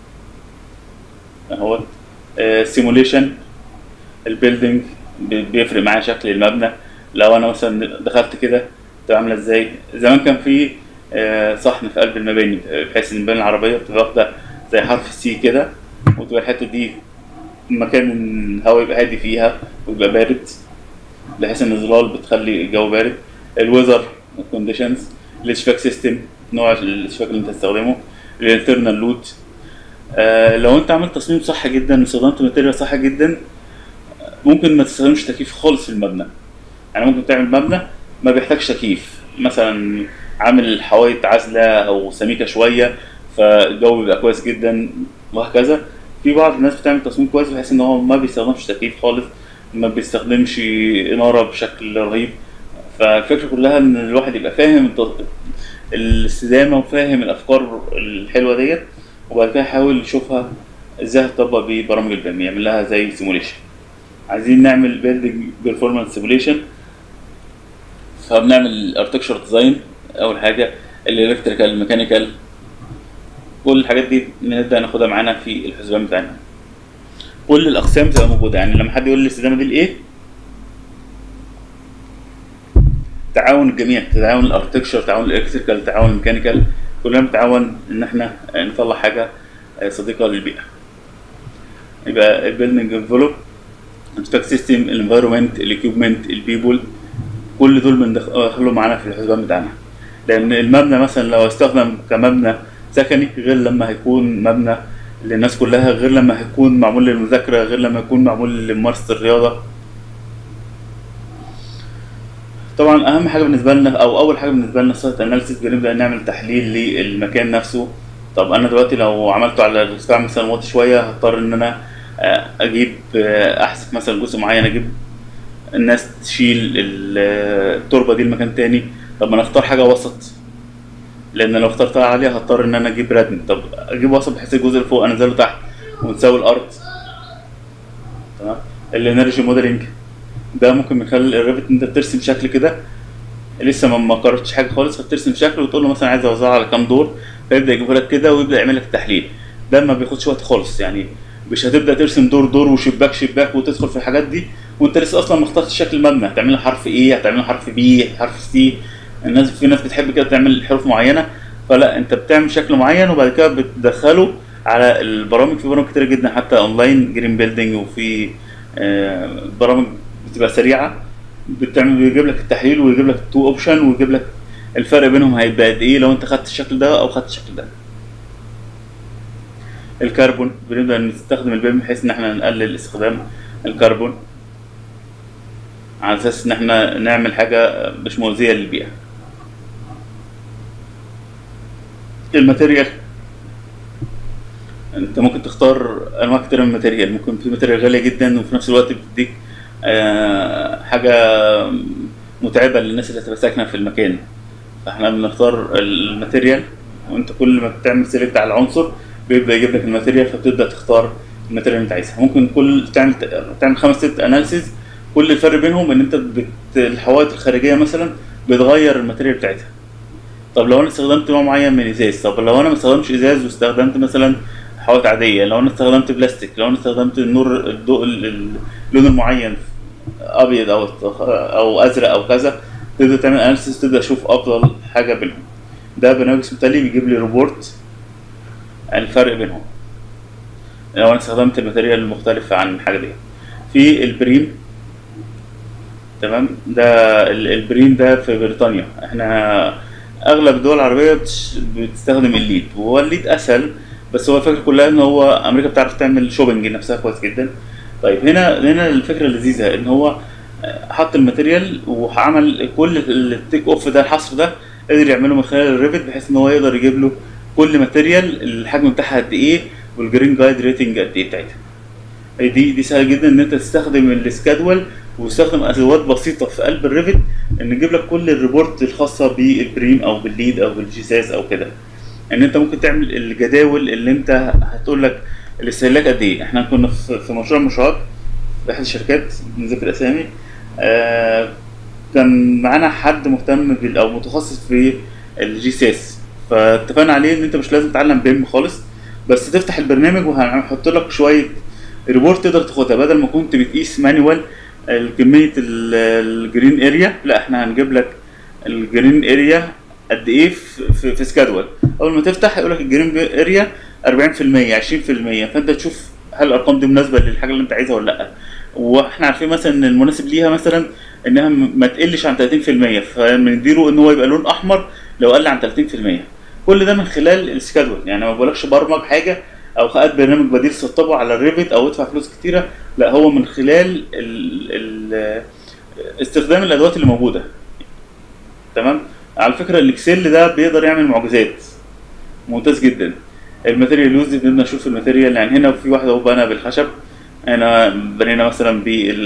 S1: اهوت سيموليشن البيلدينج بيفرق معايا شكل المبنى لو انا مثلا دخلت كده تبقى عامله ازاي زمان كان في آه، صحن في قلب المباني بحيث ان المباني العربيه بتبقى واخده زي حرف السي كده وتبقى الحته دي مكان الهواء يبقى هادي فيها ويبقى بارد بحيث ان الظلال بتخلي الجو بارد الويذر كونديشنز الاشفاك سيستم نوع الاشفاك اللي انت هتستخدمه الانترنال لود آه لو انت عملت تصميم صح جدا واستخدمت ماتيريال صح جدا ممكن ما تستخدمش تكييف خالص في المبنى يعني ممكن تعمل مبنى ما بيحتاجش تكييف مثلا عامل حوايط عازله او سميكه شويه فالجو بيبقى كويس جدا وهكذا في بعض الناس بتعمل تصميم كويس بحيث ان هو ما بيستخدمش تكييف خالص ما بيستخدمش اناره بشكل رهيب فالفكره كلها ان الواحد يبقى فاهم الت- الاستدامه وفاهم الافكار الحلوه ديت وبعد كده يحاول يشوفها ازاي هتطبق ببرامج البيم يعمل لها زي سيموليشن عايزين نعمل بيلدينج بيرفورمانس سيموليشن فبنعمل اركتشر ديزاين اول حاجه الالكتريكال الميكانيكال كل الحاجات دي نبدا ناخدها معانا في الحسبان بتاعنا كل الاقسام تبقى موجوده يعني لما حد يقول لي الاستدامه دي لايه تعاون الجميع تعاون الاركتكشر تعاون الالكتريكال تعاون الميكانيكال كلنا بنتعاون ان احنا نطلع حاجه صديقه للبيئه يبقى البيلدنج انفلوب الفاك سيستم الانفايرمنت الاكيوبمنت البيبول كل دول بندخلهم معانا في الحسبان بتاعنا لان المبنى مثلا لو استخدم كمبنى سكني غير لما هيكون مبنى للناس كلها غير لما هيكون معمول للمذاكره غير لما يكون معمول لممارسه الرياضه طبعا اهم حاجه بالنسبه لنا او اول حاجه بالنسبه لنا السايت اناليسيس بنبدا نعمل تحليل للمكان نفسه طب انا دلوقتي لو عملته على الارتفاع مثلا واطي شويه هضطر ان انا اجيب احذف مثلا جزء معين اجيب الناس تشيل التربه دي لمكان تاني طب ما انا اختار حاجه وسط لان لو اخترتها عاليه هضطر ان انا اجيب ردم طب اجيب وسط بحيث الجزء اللي فوق انزله تحت ونساوي الارض تمام الانرجي موديلنج ده ممكن من خلال الريفت انت بترسم شكل كده لسه ما قررتش حاجه خالص فبترسم شكل وتقول له مثلا عايز اوزعه على كام دور فيبدا يجيبه لك كده ويبدا يعمل لك التحليل ده ما بياخدش وقت خالص يعني مش هتبدا ترسم دور دور وشباك شباك وتدخل في الحاجات دي وانت لسه اصلا ما اخترتش شكل المبنى هتعمل له حرف ايه هتعمل له حرف بي حرف سي الناس في ناس بتحب كده تعمل حروف معينه فلا انت بتعمل شكل معين وبعد كده بتدخله على البرامج في برامج كتير جدا حتى اونلاين جرين بيلدينج وفي برامج بتبقى سريعه بتعمل بيجيب لك التحليل ويجيب لك تو اوبشن ويجيب لك الفرق بينهم هيبقى قد ايه لو انت خدت الشكل ده او خدت الشكل ده الكربون بنبدا نستخدم البيم بحيث ان احنا نقلل استخدام الكربون على اساس ان احنا نعمل حاجه مش مؤذيه للبيئه الماتيريال انت ممكن تختار انواع كتير من الماتيريال ممكن في ماتيريال غاليه جدا وفي نفس الوقت بتديك آه حاجه متعبه للناس اللي هتبقى ساكنه في المكان فاحنا بنختار الماتيريال وانت كل ما بتعمل سيلكت على العنصر بيبدا يجيب لك الماتيريال فبتبدا تختار الماتيريال اللي انت عايزها ممكن كل تعمل تعمل خمس ست اناليسيز كل الفرق بينهم ان انت بت... الحوائط الخارجيه مثلا بتغير الماتيريال بتاعتها طب لو انا استخدمت نوع معين من الازاز طب لو انا ما استخدمتش ازاز واستخدمت مثلا حوائط عاديه لو انا استخدمت بلاستيك لو انا استخدمت النور الضوء اللون المعين ابيض او او ازرق او كذا تبدا تعمل اناليسيس تبدا تشوف افضل حاجه بينهم ده برنامج اسمه تالي بيجيب لي ريبورت الفرق بينهم لو انا استخدمت الماتيريال المختلف عن الحاجه دي في البريم تمام ده البريم ده في بريطانيا احنا اغلب الدول العربيه بتستخدم الليد وهو الليد اسهل بس هو الفكره كلها ان هو امريكا بتعرف تعمل شوبنج نفسها كويس جدا طيب هنا هنا الفكره اللذيذه ان هو حط الماتيريال وعمل كل التيك اوف ده الحصر ده قدر يعمله من خلال الريفت بحيث ان هو يقدر يجيب له كل ماتيريال الحجم بتاعها قد ايه والجرين جايد ريتنج قد ايه بتاعتها دي دي سهل جدا ان انت تستخدم السكادول وتستخدم ادوات بسيطه في قلب الريفت ان يجيب لك كل الريبورت الخاصه بالبريم او بالليد او بالجيساس او كده ان انت ممكن تعمل الجداول اللي انت هتقول لك الاستهلاك قد ايه احنا كنا في مشروع مشروعات في احد الشركات نذكر اسامي آه كان معانا حد مهتم بال او متخصص في الجي سي اس فاتفقنا عليه ان انت مش لازم تتعلم بيم خالص بس تفتح البرنامج وهنحط لك شويه ريبورت تقدر تاخدها بدل ما كنت بتقيس مانوال كميه الجرين اريا لا احنا هنجيب لك الجرين اريا قد ايه في, في, في سكادول اول ما تفتح يقول لك الجرين اريا 40% 20% فانت تشوف هل الارقام دي مناسبه للحاجه اللي انت عايزها ولا لا واحنا عارفين مثلا ان المناسب ليها مثلا انها ما تقلش عن 30% فبنديله ان هو يبقى لون احمر لو قل عن 30% كل ده من خلال السكادول يعني ما بقولكش برمج حاجه او خد برنامج بديل سطبه على الريفت او ادفع فلوس كتيره لا هو من خلال ال ال استخدام الادوات اللي موجوده تمام على فكره الاكسل ده بيقدر يعمل معجزات ممتاز جدا الماتيريال يوز بدنا نشوف الماتيريال يعني هنا في واحده اهو بنى بالخشب هنا بنينا مثلا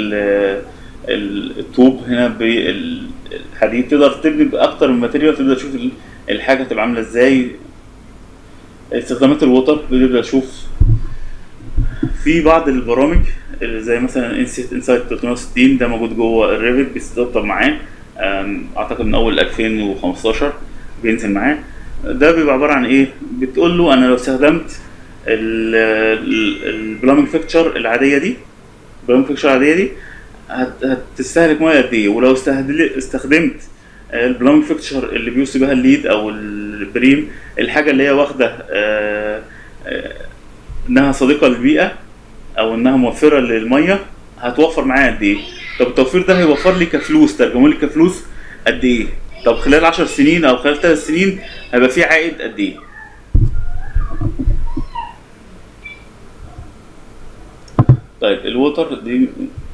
S1: بالطوب هنا بالحديد تقدر تبني باكتر من ماتيريال تقدر تشوف الحاجه تبقى عامله ازاي استخدامات الوتر بنبدا نشوف في بعض البرامج اللي زي مثلا انسيت انسايت 360 ده موجود جوه الريفت بيستقطب معاه أم، اعتقد من اول 2015 بينزل معاه ده بيبقى عباره عن ايه بتقول له انا لو استخدمت البلامج فيكتشر العاديه دي البلامج فيكتشر العاديه دي هت- هتستهلك ميه قد ايه ولو استهدل- استخدمت البلامج فيكتشر اللي بيوصي بها الليد او البريم الحاجه اللي هي واخده آه، آه، انها صديقه للبيئه او انها موفره للميه هتوفر معايا قد ايه طب التوفير ده هيوفر لي كفلوس ترجموا لي كفلوس قد ايه طب خلال 10 سنين او خلال 3 سنين هيبقى في عائد قد ايه طيب الووتر دي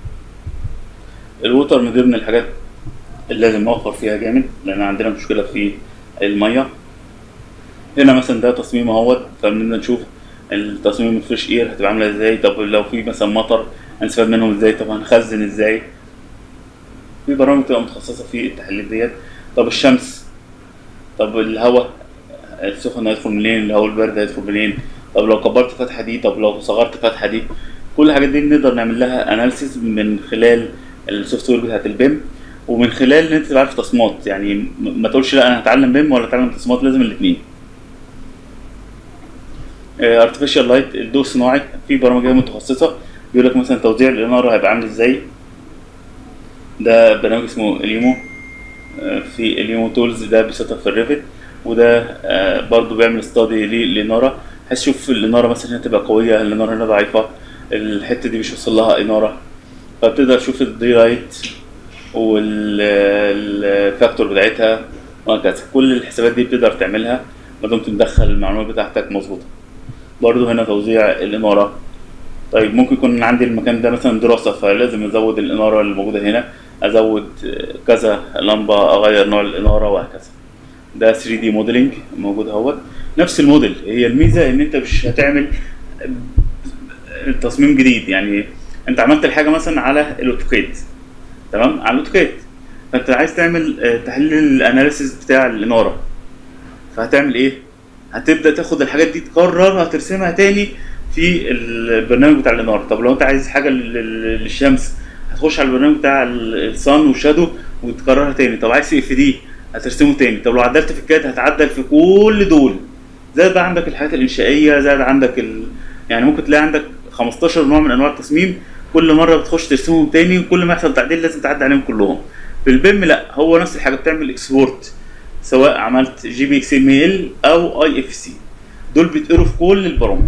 S1: الووتر من ضمن الحاجات اللي لازم نوفر فيها جامد لان عندنا مشكله في الميه هنا مثلا ده تصميم اهوت فبنبدا نشوف التصميم الفريش اير هتبقى عامله ازاي طب لو في مثلا مطر هنستفاد منهم ازاي طب هنخزن ازاي في برامج تبقى متخصصه في التحليل ديت طب الشمس طب الهواء السخن هيدخل منين الهواء البارد هيدخل منين طب لو كبرت الفتحه دي طب لو صغرت الفتحه دي كل الحاجات دي نقدر نعمل لها اناليسيس من خلال السوفت وير بتاعت البيم ومن خلال ان انت تبقى عارف تصميمات يعني م- ما تقولش لا انا هتعلم بيم ولا هتعلم تصميمات لازم الاثنين ارتفيشال لايت الضوء الصناعي في برامج متخصصه بيقول لك مثلا توزيع الاناره هيبقى عامل ازاي ده برنامج اسمه اليمو آه، في اليمو تولز ده بيسطب في الريفت وده آه، برضو بيعمل استادي للاناره بحيث تشوف الاناره مثلا هنا تبقى قويه الاناره هنا ضعيفه الحته دي مش وصل لها اناره فبتقدر تشوف الدي لايت والفاكتور بتاعتها وهكذا كل الحسابات دي بتقدر تعملها ما دمت مدخل المعلومات بتاعتك مظبوطه برضو هنا توزيع الاناره طيب ممكن يكون عندي المكان ده مثلا دراسة فلازم أزود الإنارة اللي موجودة هنا أزود كذا لمبة أغير نوع الإنارة وهكذا ده 3 دي موديلنج موجود اهوت نفس الموديل هي الميزة إن أنت مش هتعمل تصميم جديد يعني أنت عملت الحاجة مثلا على الأوتوكاد تمام على الأوتوكاد فأنت عايز تعمل آه، تحليل الأناليسيس بتاع الإنارة فهتعمل إيه؟ هتبدأ تاخد الحاجات دي تقرر هترسمها تاني في البرنامج بتاع الاناره طب لو انت عايز حاجه لل- لل- للشمس هتخش على البرنامج بتاع ال- الصن والشادو وتكررها تاني طب عايز سي اف دي هترسمه تاني طب لو عدلت في الكاد هتعدل في كل دول زائد بقى عندك الحاجات الانشائيه زائد عندك ال... يعني ممكن تلاقي عندك 15 نوع من انواع التصميم كل مره بتخش ترسمهم تاني وكل ما يحصل تعديل لازم تعدي عليهم كلهم في البيم لا هو نفس الحاجه بتعمل اكسبورت سواء عملت جي بي اكس ام ال او اي اف سي دول بيتقروا في كل البرامج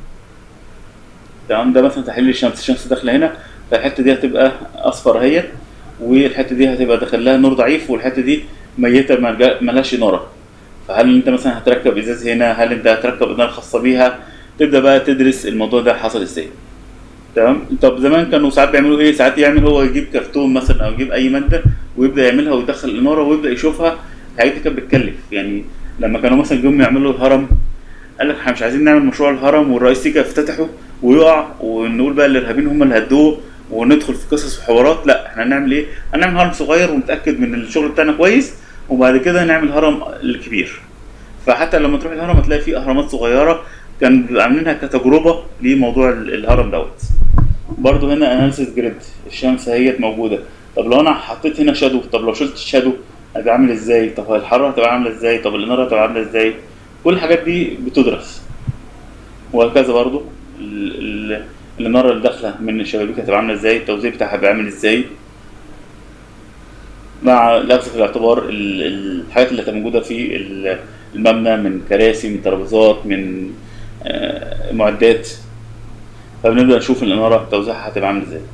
S1: تمام ده مثلا تحليل الشمس الشمس داخله هنا فالحته دي هتبقى اصفر اهيت والحته دي هتبقى داخل لها نور ضعيف والحته دي ميته ملجا- ملهاش اناره فهل انت مثلا هتركب ازاز هنا هل انت هتركب اناره خاصه بيها تبدا بقى تدرس الموضوع ده حصل ازاي تمام طب زمان كانوا ساعات بيعملوا ايه ساعات يعمل هو يجيب كرتون مثلا او يجيب اي ماده ويبدا يعملها ويدخل الاناره ويبدا يشوفها الحاجات دي كانت بتكلف يعني لما كانوا مثلا جم يعملوا الهرم قال لك احنا مش عايزين نعمل مشروع الهرم والرئيس يجي يفتتحه ويقع ونقول بقى الارهابيين هم اللي هدوه وندخل في قصص وحوارات لا احنا هنعمل ايه؟ هنعمل هرم صغير ونتاكد من الشغل بتاعنا كويس وبعد كده نعمل هرم الكبير فحتى لما تروح الهرم هتلاقي فيه اهرامات صغيره كان بيبقى عاملينها كتجربه لموضوع ال- الهرم دوت برضو هنا اناليسيس جريد الشمس اهيت موجوده طب لو انا حطيت هنا شادو طب لو شلت الشادو هتبقى عامل ازاي طب الحراره هتبقى عامله ازاي طب الاناره هتبقى عامله ازاي كل الحاجات دي بتدرس وهكذا برضو ال- ال- الاناره اللي داخله من الشبابيك هتبقى عامله ازاي التوزيع بتاعها هيبقى عامل ازاي مع الاخذ في الاعتبار ال- الحاجات اللي هتبقى موجوده في ال- المبنى من كراسي من ترابيزات من آه، معدات فبنبدا نشوف الاناره توزيعها هتبقى عامل ازاي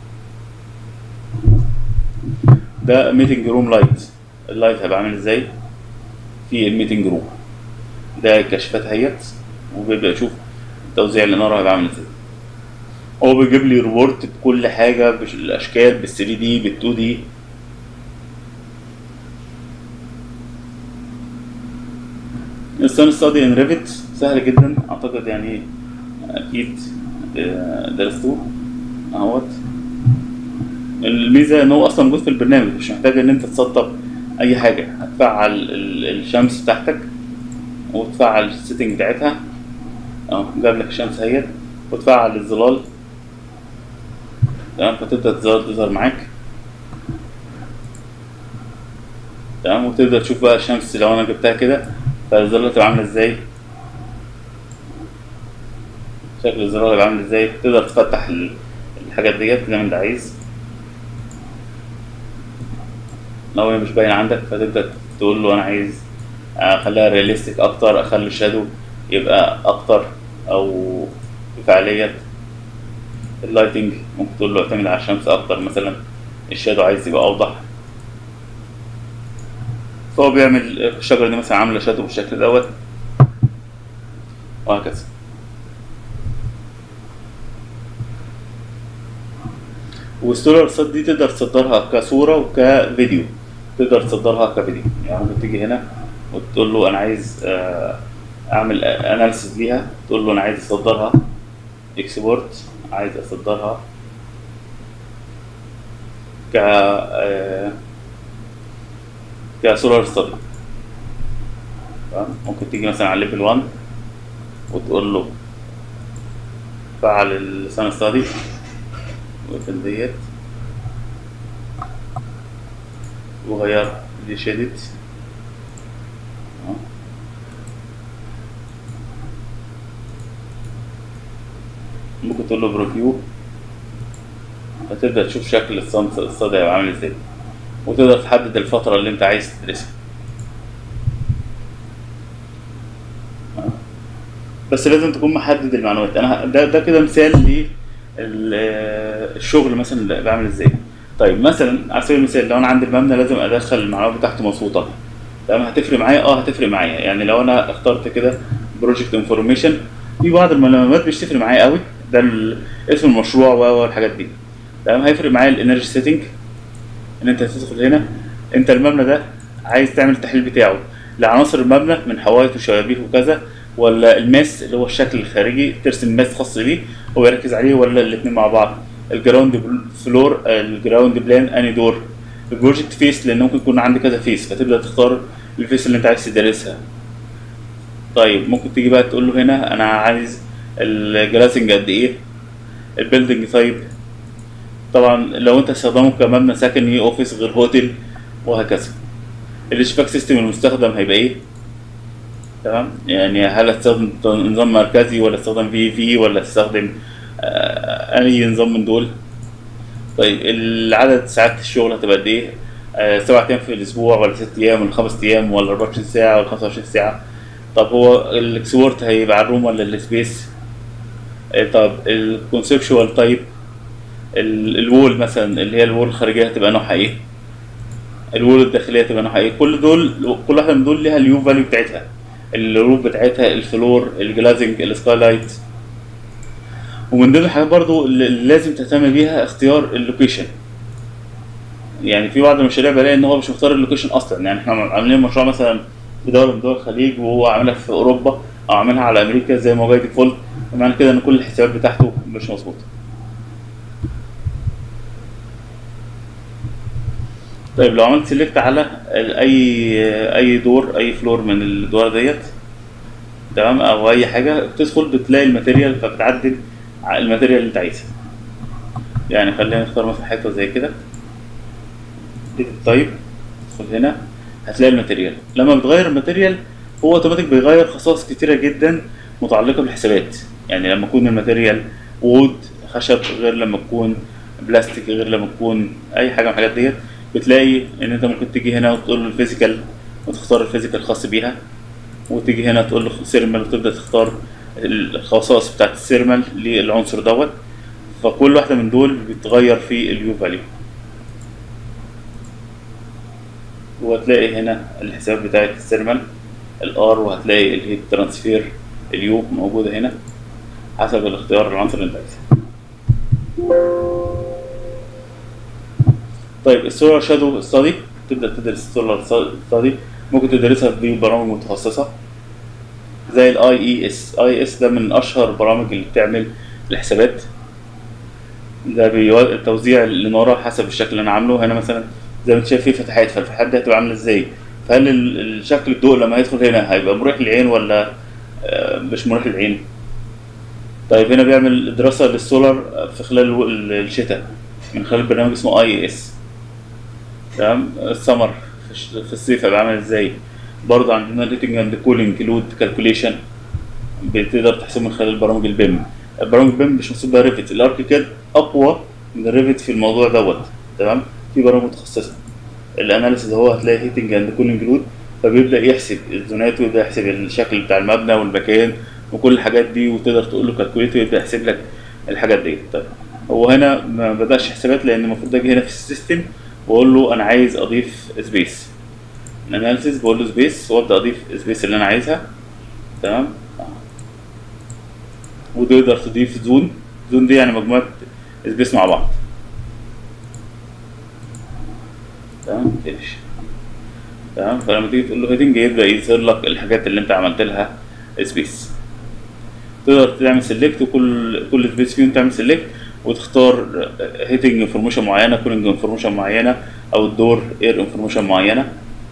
S1: ده ميتنج روم لايت اللايت هيبقى عامل ازاي في الميتنج روم ده كشفات اهيت وبيبدا يشوف توزيع الاناره هيبقى عامل ازاي هو بيجيب لي ريبورت بكل حاجه بالاشكال بال 3 دي بال 2 دي السان ستادي ان ريفت سهل جدا اعتقد يعني اكيد آه، درستوه اهوت الميزه ان هو اصلا موجود في البرنامج مش محتاج ان انت تسطب اي حاجه هتفعل ال- الشمس بتاعتك وتفعل السيتنج بتاعتها اه جاب لك الشمس اهيت وتفعل الظلال تمام فتبدا تظهر تظهر معاك تمام وتبدا تشوف بقى الشمس لو انا جبتها كده فالظلة تبقى عامله ازاي شكل الزرار هيبقى عامل ازاي تقدر تفتح ال- الحاجات ديت زي ما انت عايز لو هي مش باينه عندك فتبدا تقول له انا عايز اخليها رياليستيك اكتر اخلي الشادو يبقى اكتر او بفعاليه اللايتنج ممكن تقول له اعتمد على الشمس اكتر مثلا الشادو عايز يبقى اوضح فهو بيعمل الشجره دي مثلا عامله شادو بالشكل دوت وهكذا والصورة الصوت دي تقدر تصدرها كصورة وكفيديو تقدر تصدرها كفيديو يعني ممكن تيجي هنا وتقول له أنا عايز آه، أعمل أناليسيس ليها تقول له أنا عايز أصدرها إكسبورت عايز أصدرها ك آه، كسولار ستادي ممكن تيجي مثلا على ليفل 1 وتقول له فعل السان ستادي وفل ديت وغير دي شيدت ممكن تقول له بريفيو فتبدأ تشوف شكل الصمت الصدى هيبقى عامل ازاي وتقدر تحدد الفترة اللي انت عايز تدرسها بس لازم تكون محدد المعلومات انا ده ده كده مثال ل الشغل مثلا اللي بعمل ازاي طيب مثلا على سبيل المثال لو انا عندي المبنى لازم ادخل المعلومات بتاعته مظبوطه تمام هتفرق معايا اه هتفرق معايا يعني لو انا اخترت كده بروجكت انفورميشن في بعض المعلومات مش تفرق معايا قوي ده ال- اسم المشروع و- والحاجات دي تمام هيفرق معايا الانرجي سيتنج ان انت هتدخل هنا انت المبنى ده عايز تعمل التحليل بتاعه لعناصر المبنى من حوائط وشبابيك وكذا ولا الماس اللي هو الشكل الخارجي ترسم ماس خاص بيه هو يركز عليه ولا الاثنين مع بعض الجراوند فلور الجراوند بلان اني دور البروجكت فيس لان ممكن يكون عندي كذا فيس فتبدا تختار الفيس اللي انت عايز تدرسها طيب ممكن تيجي بقى تقول له هنا انا عايز الجلاسنج قد ايه البيلدنج تايب طبعا لو انت استخدامه كمبنى سكني اوفيس غير هوتيل وهكذا الاشفاك سيستم المستخدم هيبقى ايه تمام يعني هل هتستخدم نظام مركزي ولا تستخدم في في ولا تستخدم آه، اي نظام من دول طيب العدد ساعات الشغل هتبقى قد ايه آه، سبعة ايام في الاسبوع ولا ست ايام ولا خمس ايام ولا 24 ساعه ولا 25 ساعه طب هو الاكسبورت هيبقى على الروم ولا السبيس آه، طب الكونسبشوال تايب الوول مثلا اللي هي الوول الخارجيه هتبقى نوعها ايه الوول الداخليه هتبقى نوعها ايه كل دول كل واحده من دول ليها اليو فاليو بتاعتها الروف بتاعتها الفلور الجلازنج السكايلايت ومن ضمن الحاجات برضو اللي لازم تهتم بيها اختيار اللوكيشن يعني في بعض المشاريع بلاقي ان هو مش مختار اللوكيشن اصلا يعني احنا عاملين مشروع مثلا في دوله من دول الخليج وهو عاملها في اوروبا او عاملها على امريكا زي ما هو جاي ديفولت معنى كده ان كل الحسابات بتاعته مش مظبوطه طيب لو عملت سيلكت على ال- اي اي دور اي فلور من الدور ديت تمام او اي حاجه بتدخل بتلاقي الماتيريال فبتعدل على الماتيريال اللي انت عايزها يعني خلينا نختار مثلا حته زي كده دي التايب تدخل هنا هتلاقي الماتيريال لما بتغير الماتيريال هو اوتوماتيك بيغير خصائص كتيره جدا متعلقه بالحسابات يعني لما يكون الماتيريال وود خشب غير لما تكون بلاستيك غير لما تكون اي حاجه من الحاجات ديت بتلاقي ان انت ممكن تيجي هنا وتقول له الفيزيكال وتختار الفيزيكال الخاص بيها وتيجي هنا تقول له سيرمال وتبدا تختار الخصائص بتاعت السيرمال للعنصر دوت فكل واحده من دول بتغير في اليو فاليو وهتلاقي هنا الحساب بتاعت السيرمال الار وهتلاقي الهيت ترانسفير اليو موجوده هنا حسب الاختيار العنصر اللي انت عايزه طيب السولار شادو ستادي تبدا تدرس السولار ستادي ممكن تدرسها ببرامج متخصصه زي الاي اي اس اي اس ده من اشهر البرامج اللي بتعمل الحسابات ده بيو- توزيع الاناره حسب الشكل اللي انا عامله هنا مثلا زي ما انت شايف في فتحات فالفتحات دي هتبقى عامله ازاي فهل ال- الشكل الضوء لما يدخل هنا هيبقى مريح للعين ولا آه، مش مريح للعين طيب هنا بيعمل دراسة للسولار في خلال الو- ال- الشتاء من خلال برنامج اسمه اي اس تمام السمر في الش- في الصيف هيبقى عامل ازاي برضه عندنا الهيتنج اند كولينج لود كالكوليشن بتقدر تحسبه من خلال برامج البيم برامج البيم مش مسؤول بها ريفت الاركيكاد اقوى من الريفت في الموضوع دوت تمام في برامج متخصصه الاناليسيز هو هتلاقي هيتنج اند كولينج لود فبيبدا يحسب الزونات ويبدا يحسب الشكل بتاع المبنى والمكان وكل الحاجات دي وتقدر تقول له كالكوليت ويبدا يحسب لك الحاجات دي طيب هو هنا ما بداش حسابات لان المفروض اجي هنا في السيستم واقول له انا عايز اضيف سبيس الاناليسيز بقول له سبيس وابدا اضيف سبيس اللي انا عايزها تمام وتقدر تضيف زون زون دي يعني مجموعه سبيس مع بعض تمام فينش تمام فلما تيجي تقول له هيدنج يبدا يظهر لك الحاجات اللي انت عملت لها سبيس تقدر تعمل سيلكت وكل كل سبيس فيهم تعمل سيلكت وتختار هيتنج انفورميشن معينه كولينج انفورميشن معينه او الدور اير انفورميشن معينه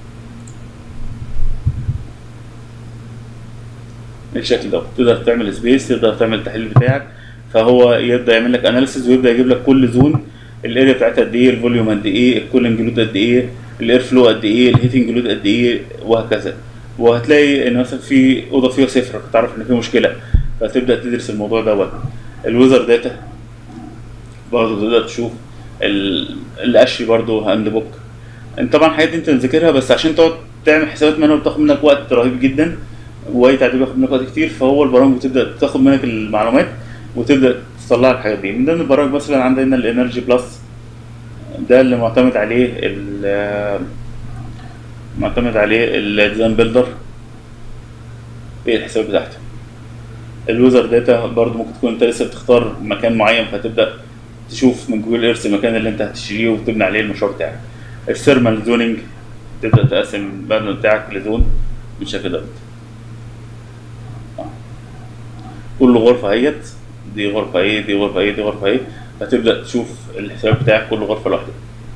S1: بالشكل ده تقدر تعمل سبيس تقدر تعمل التحليل بتاعك فهو يبدا يعمل لك اناليسيز ويبدا يجيب لك كل زون الاريا بتاعتها قد ايه الفوليوم قد ايه الكولينج لود قد ايه الاير فلو قد ايه الهيتنج لود قد ايه وهكذا وهتلاقي ان مثلا في اوضه فيها صفر فتعرف ان في مشكله فتبدا تدرس الموضوع دوت الويزر داتا برضه تقدر تشوف ال- الاشي برضه هاند بوك انت طبعا الحاجات دي انت مذاكرها بس عشان تقعد تعمل حسابات مانوال بتاخد منك وقت رهيب جدا واي تعديل بياخد منك وقت كتير فهو البرامج بتبدا تاخد منك المعلومات وتبدا تطلع الحاجات دي من ضمن البرامج مثلا عندنا الانرجي بلس ده اللي معتمد عليه ال- معتمد عليه الديزاين بيلدر ايه الحساب بتاعته الويزر داتا برضو ممكن تكون انت لسه بتختار مكان معين فتبدا تشوف من جوجل ايرث المكان اللي انت هتشتريه وتبني عليه المشروع بتاعك الثيرمال زوننج تبدا تقسم المبنى بتاعك لزون بالشكل دوت آه. كل غرفه اهيت دي غرفه ايه دي غرفه ايه دي غرفه ايه فتبدا تشوف الحساب بتاعك كل غرفه لوحدها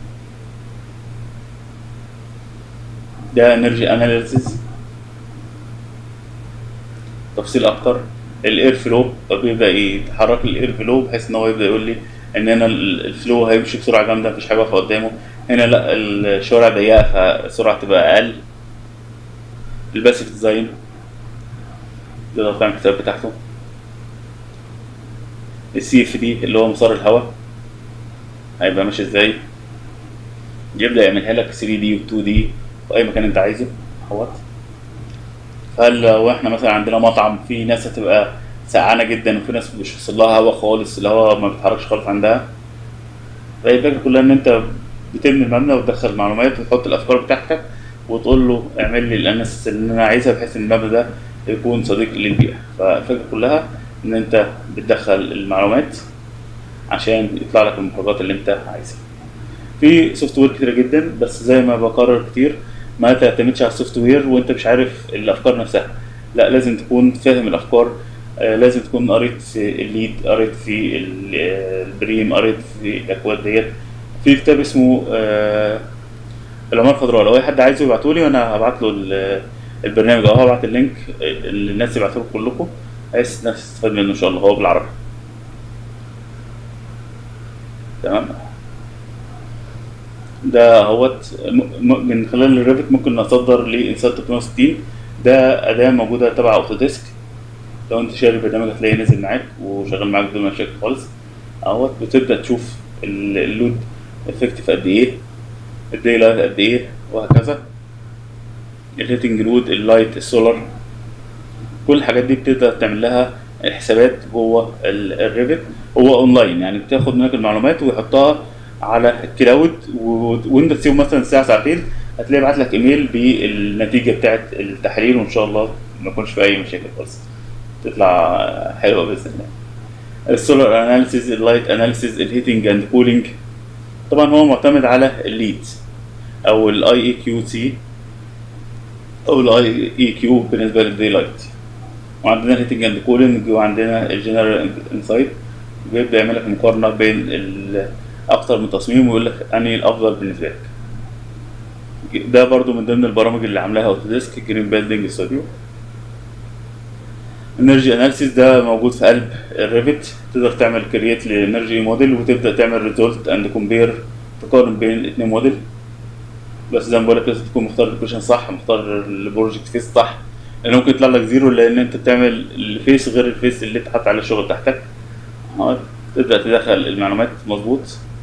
S1: ده انرجي اناليسيس تفصيل اكتر الاير فلو بيبدا يتحرك لي الاير فلو بحيث ان هو يبدا يقول لي ان انا ال- الفلو هيمشي بسرعه جامده مفيش حاجه واقفه قدامه هنا لا الشوارع ضيقه فالسرعه تبقى اقل الباسيف ديزاين تقدر تعمل الحساب بتاعته السي اف دي اللي هو مسار الهواء هيبقى ماشي ازاي يبدا يعملها لك 3 دي و 2 دي في اي مكان انت عايزه اهوت فهل لو احنا مثلا عندنا مطعم في ناس هتبقى سقعانه جدا وفي ناس مش واصل لها هوا خالص الهوا ما بيتحركش خالص عندها فهي الفكره كلها ان انت بتبني المبنى وتدخل معلومات وتحط الافكار بتاعتك وتقول له اعمل لي الاناليسيس اللي انا عايزها بحيث ان المبنى ده يكون صديق للبيئه فالفكره كلها ان انت بتدخل المعلومات عشان يطلع لك المخرجات اللي انت عايزها في سوفت وير كتير جدا بس زي ما بكرر كتير ما تعتمدش على السوفت وير وانت مش عارف الافكار نفسها لا لازم تكون فاهم الافكار آه، لازم تكون قريت في الليد قريت في ال- آه، البريم قريت في الاكواد ديت في كتاب اسمه آه، العمارة الخضراء لو اي حد عايزه يبعته لي وانا هبعت له ال- البرنامج او هبعت اللينك اللي الناس يبعتوا له كلكم بحيث الناس تستفاد منه ان شاء الله هو بالعربي تمام ده هوت م- م- من خلال الريفت ممكن نصدر لانسان 360 ده اداه موجوده تبع اوتوديسك لو انت شاري البرنامج هتلاقيه نزل معاك وشغال معاك بدون مشاكل خالص اهوت بتبدا تشوف ال- اللود افكتيف قد ايه الدي لايت قد ايه وهكذا الهيتنج لود اللايت السولار كل الحاجات دي بتقدر تعمل لها الحسابات جوه ال- الريفت هو اونلاين يعني بتاخد منك المعلومات ويحطها على الكلاود و- وانت تسيبه مثلا ساعه ساعتين هتلاقيه بعت لك ايميل بالنتيجه بتاعت التحليل وان شاء الله ما يكونش في اي مشاكل خالص تطلع حلوه باذن الله السولار اناليسيز اللايت اناليسيز الهيتنج اند كولينج طبعا هو معتمد على الليد او الاي اي كيو سي او الاي اي كيو بالنسبه للدي لايت وعندنا الهيتنج اند كولينج وعندنا الجنرال انسايت بيبدا يعمل لك مقارنه بين ال- اكتر من تصميم ويقول لك انهي الافضل بالنسبه لك ده برضو من ضمن البرامج اللي عاملاها اوتوديسك جرين بيلدينج ستوديو انرجي اناليسيس ده موجود في قلب الريفت تقدر تعمل كرييت لانرجي موديل وتبدا تعمل ريزولت اند كومبير تقارن بين الاثنين موديل بس زي ما بقول لك لازم تكون مختار اللوكيشن صح مختار البروجكت فيس صح لان ممكن يطلع لك زيرو لان انت بتعمل الفيس غير الفيس اللي انت حاطط عليه الشغل بتاعتك اه، تبدا تدخل المعلومات مظبوط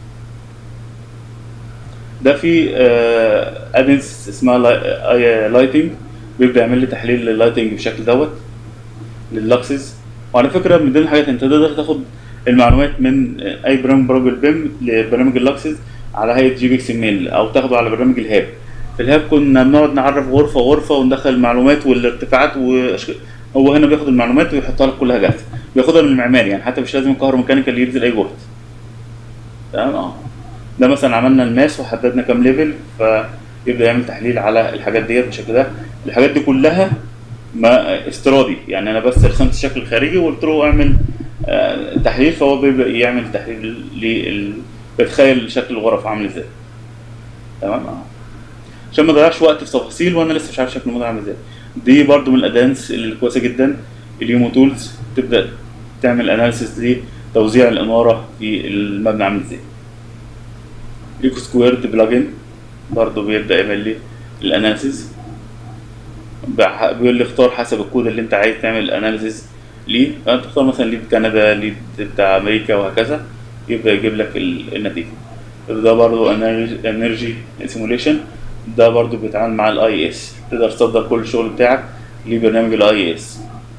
S1: ده في ادنس اسمها لايتنج بيبدا يعمل لي تحليل لللايتنج بالشكل دوت لللاكسز وعلى فكره من ضمن الحاجات انت تقدر تاخد المعلومات من اي برنامج برامج البيم لبرنامج اللاكسز على هيئه جي بي اكس ميل او تاخده على برنامج الهاب في الهاب كنا بنقعد نعرف غرفه غرفه وندخل المعلومات والارتفاعات وأشك... هو هنا بياخد المعلومات ويحطها لك كلها جاهزه بياخدها من المعماري يعني حتى مش لازم الكهرباء ميكانيكال يبذل اي جهد تمام اه ده مثلا عملنا الماس وحددنا كام ليفل فيبدا يعمل تحليل على الحاجات ديت بالشكل ده الحاجات دي كلها ما افتراضي يعني انا بس رسمت الشكل الخارجي وقلت له اعمل آه، تحليل فهو بيبدا يعمل تحليل لل بتخيل شكل الغرف عامل ازاي تمام اه عشان ما اضيعش وقت في تفاصيل وانا لسه مش عارف شكل الموديل عامل ازاي دي برضو من الادانس اللي كويسه جدا اليومو تولز تبدا تعمل اناليسيس لتوزيع الاناره في المبنى عامل ازاي ايكو سكويرد بلجن برضو بيبدا يعمل لي الاناليسيس بح- بيقول لي اختار حسب الكود اللي انت عايز تعمل اناليسيس ليه فانت تختار مثلا ليد كندا ليد بتاع امريكا وهكذا يبدا يجيب لك ال- النتيجه ده برضو انرجي سيموليشن ده برضو بيتعامل مع الاي اس تقدر تصدر كل الشغل بتاعك لبرنامج الاي اس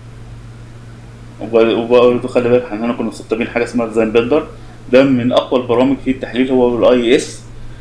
S1: وبرضه خلي بالك احنا هنا كنا مسطبين حاجه اسمها ديزاين بيلدر ده من اقوى البرامج في التحليل هو الاي اس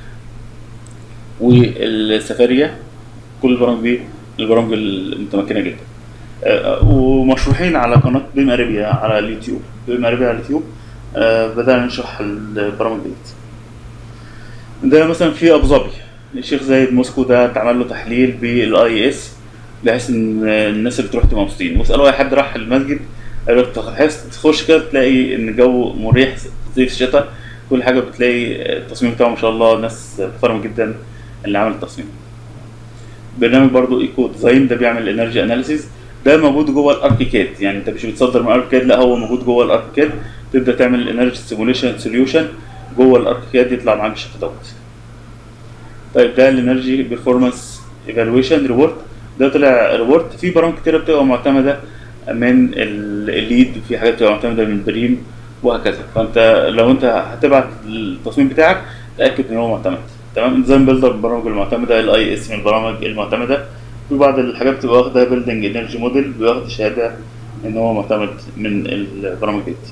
S1: والسفارية كل البرامج دي البرامج المتمكنه جدا آه، ومشروحين على قناه بيم اريبيا على اليوتيوب بيم اريبيا على اليوتيوب آه، بدأنا نشرح البرامج ديت ده مثلا في ابو ظبي الشيخ زايد موسكو ده اتعمل له تحليل بالاي اس بحيث ان الناس اللي تروح تبقى مبسوطين واسالوا اي حد راح المسجد قال لك تحس تخش كده تلاقي ان الجو مريح صيف الشتاء كل حاجه بتلاقي التصميم بتاعه ما شاء الله ناس محترمه جدا اللي عمل التصميم برنامج برضو ايكو ديزاين ده بيعمل انرجي اناليسيز ده موجود جوه الاركيكاد يعني انت مش بتصدر من الاركيكاد لا هو موجود جوه الاركيكاد تبدا تعمل الانرجي سيموليشن سوليوشن جوه الاركيكاد يطلع معاك بالشكل دوت طيب ده الانرجي بيرفورمانس ايفالويشن ريبورت ده طلع ريبورت في برامج كتيره بتبقى معتمده من ال- الليد في حاجات بتبقى معتمده من بريم وهكذا فانت لو انت هتبعت التصميم بتاعك تاكد ان هو معتمد تمام ديزاين بيلدر من البرامج المعتمده الاي اس من البرامج المعتمده في بعض الحاجات بتبقى واخده بيلدنج انرجي موديل بياخد شهاده ان هو معتمد من البرامج ديت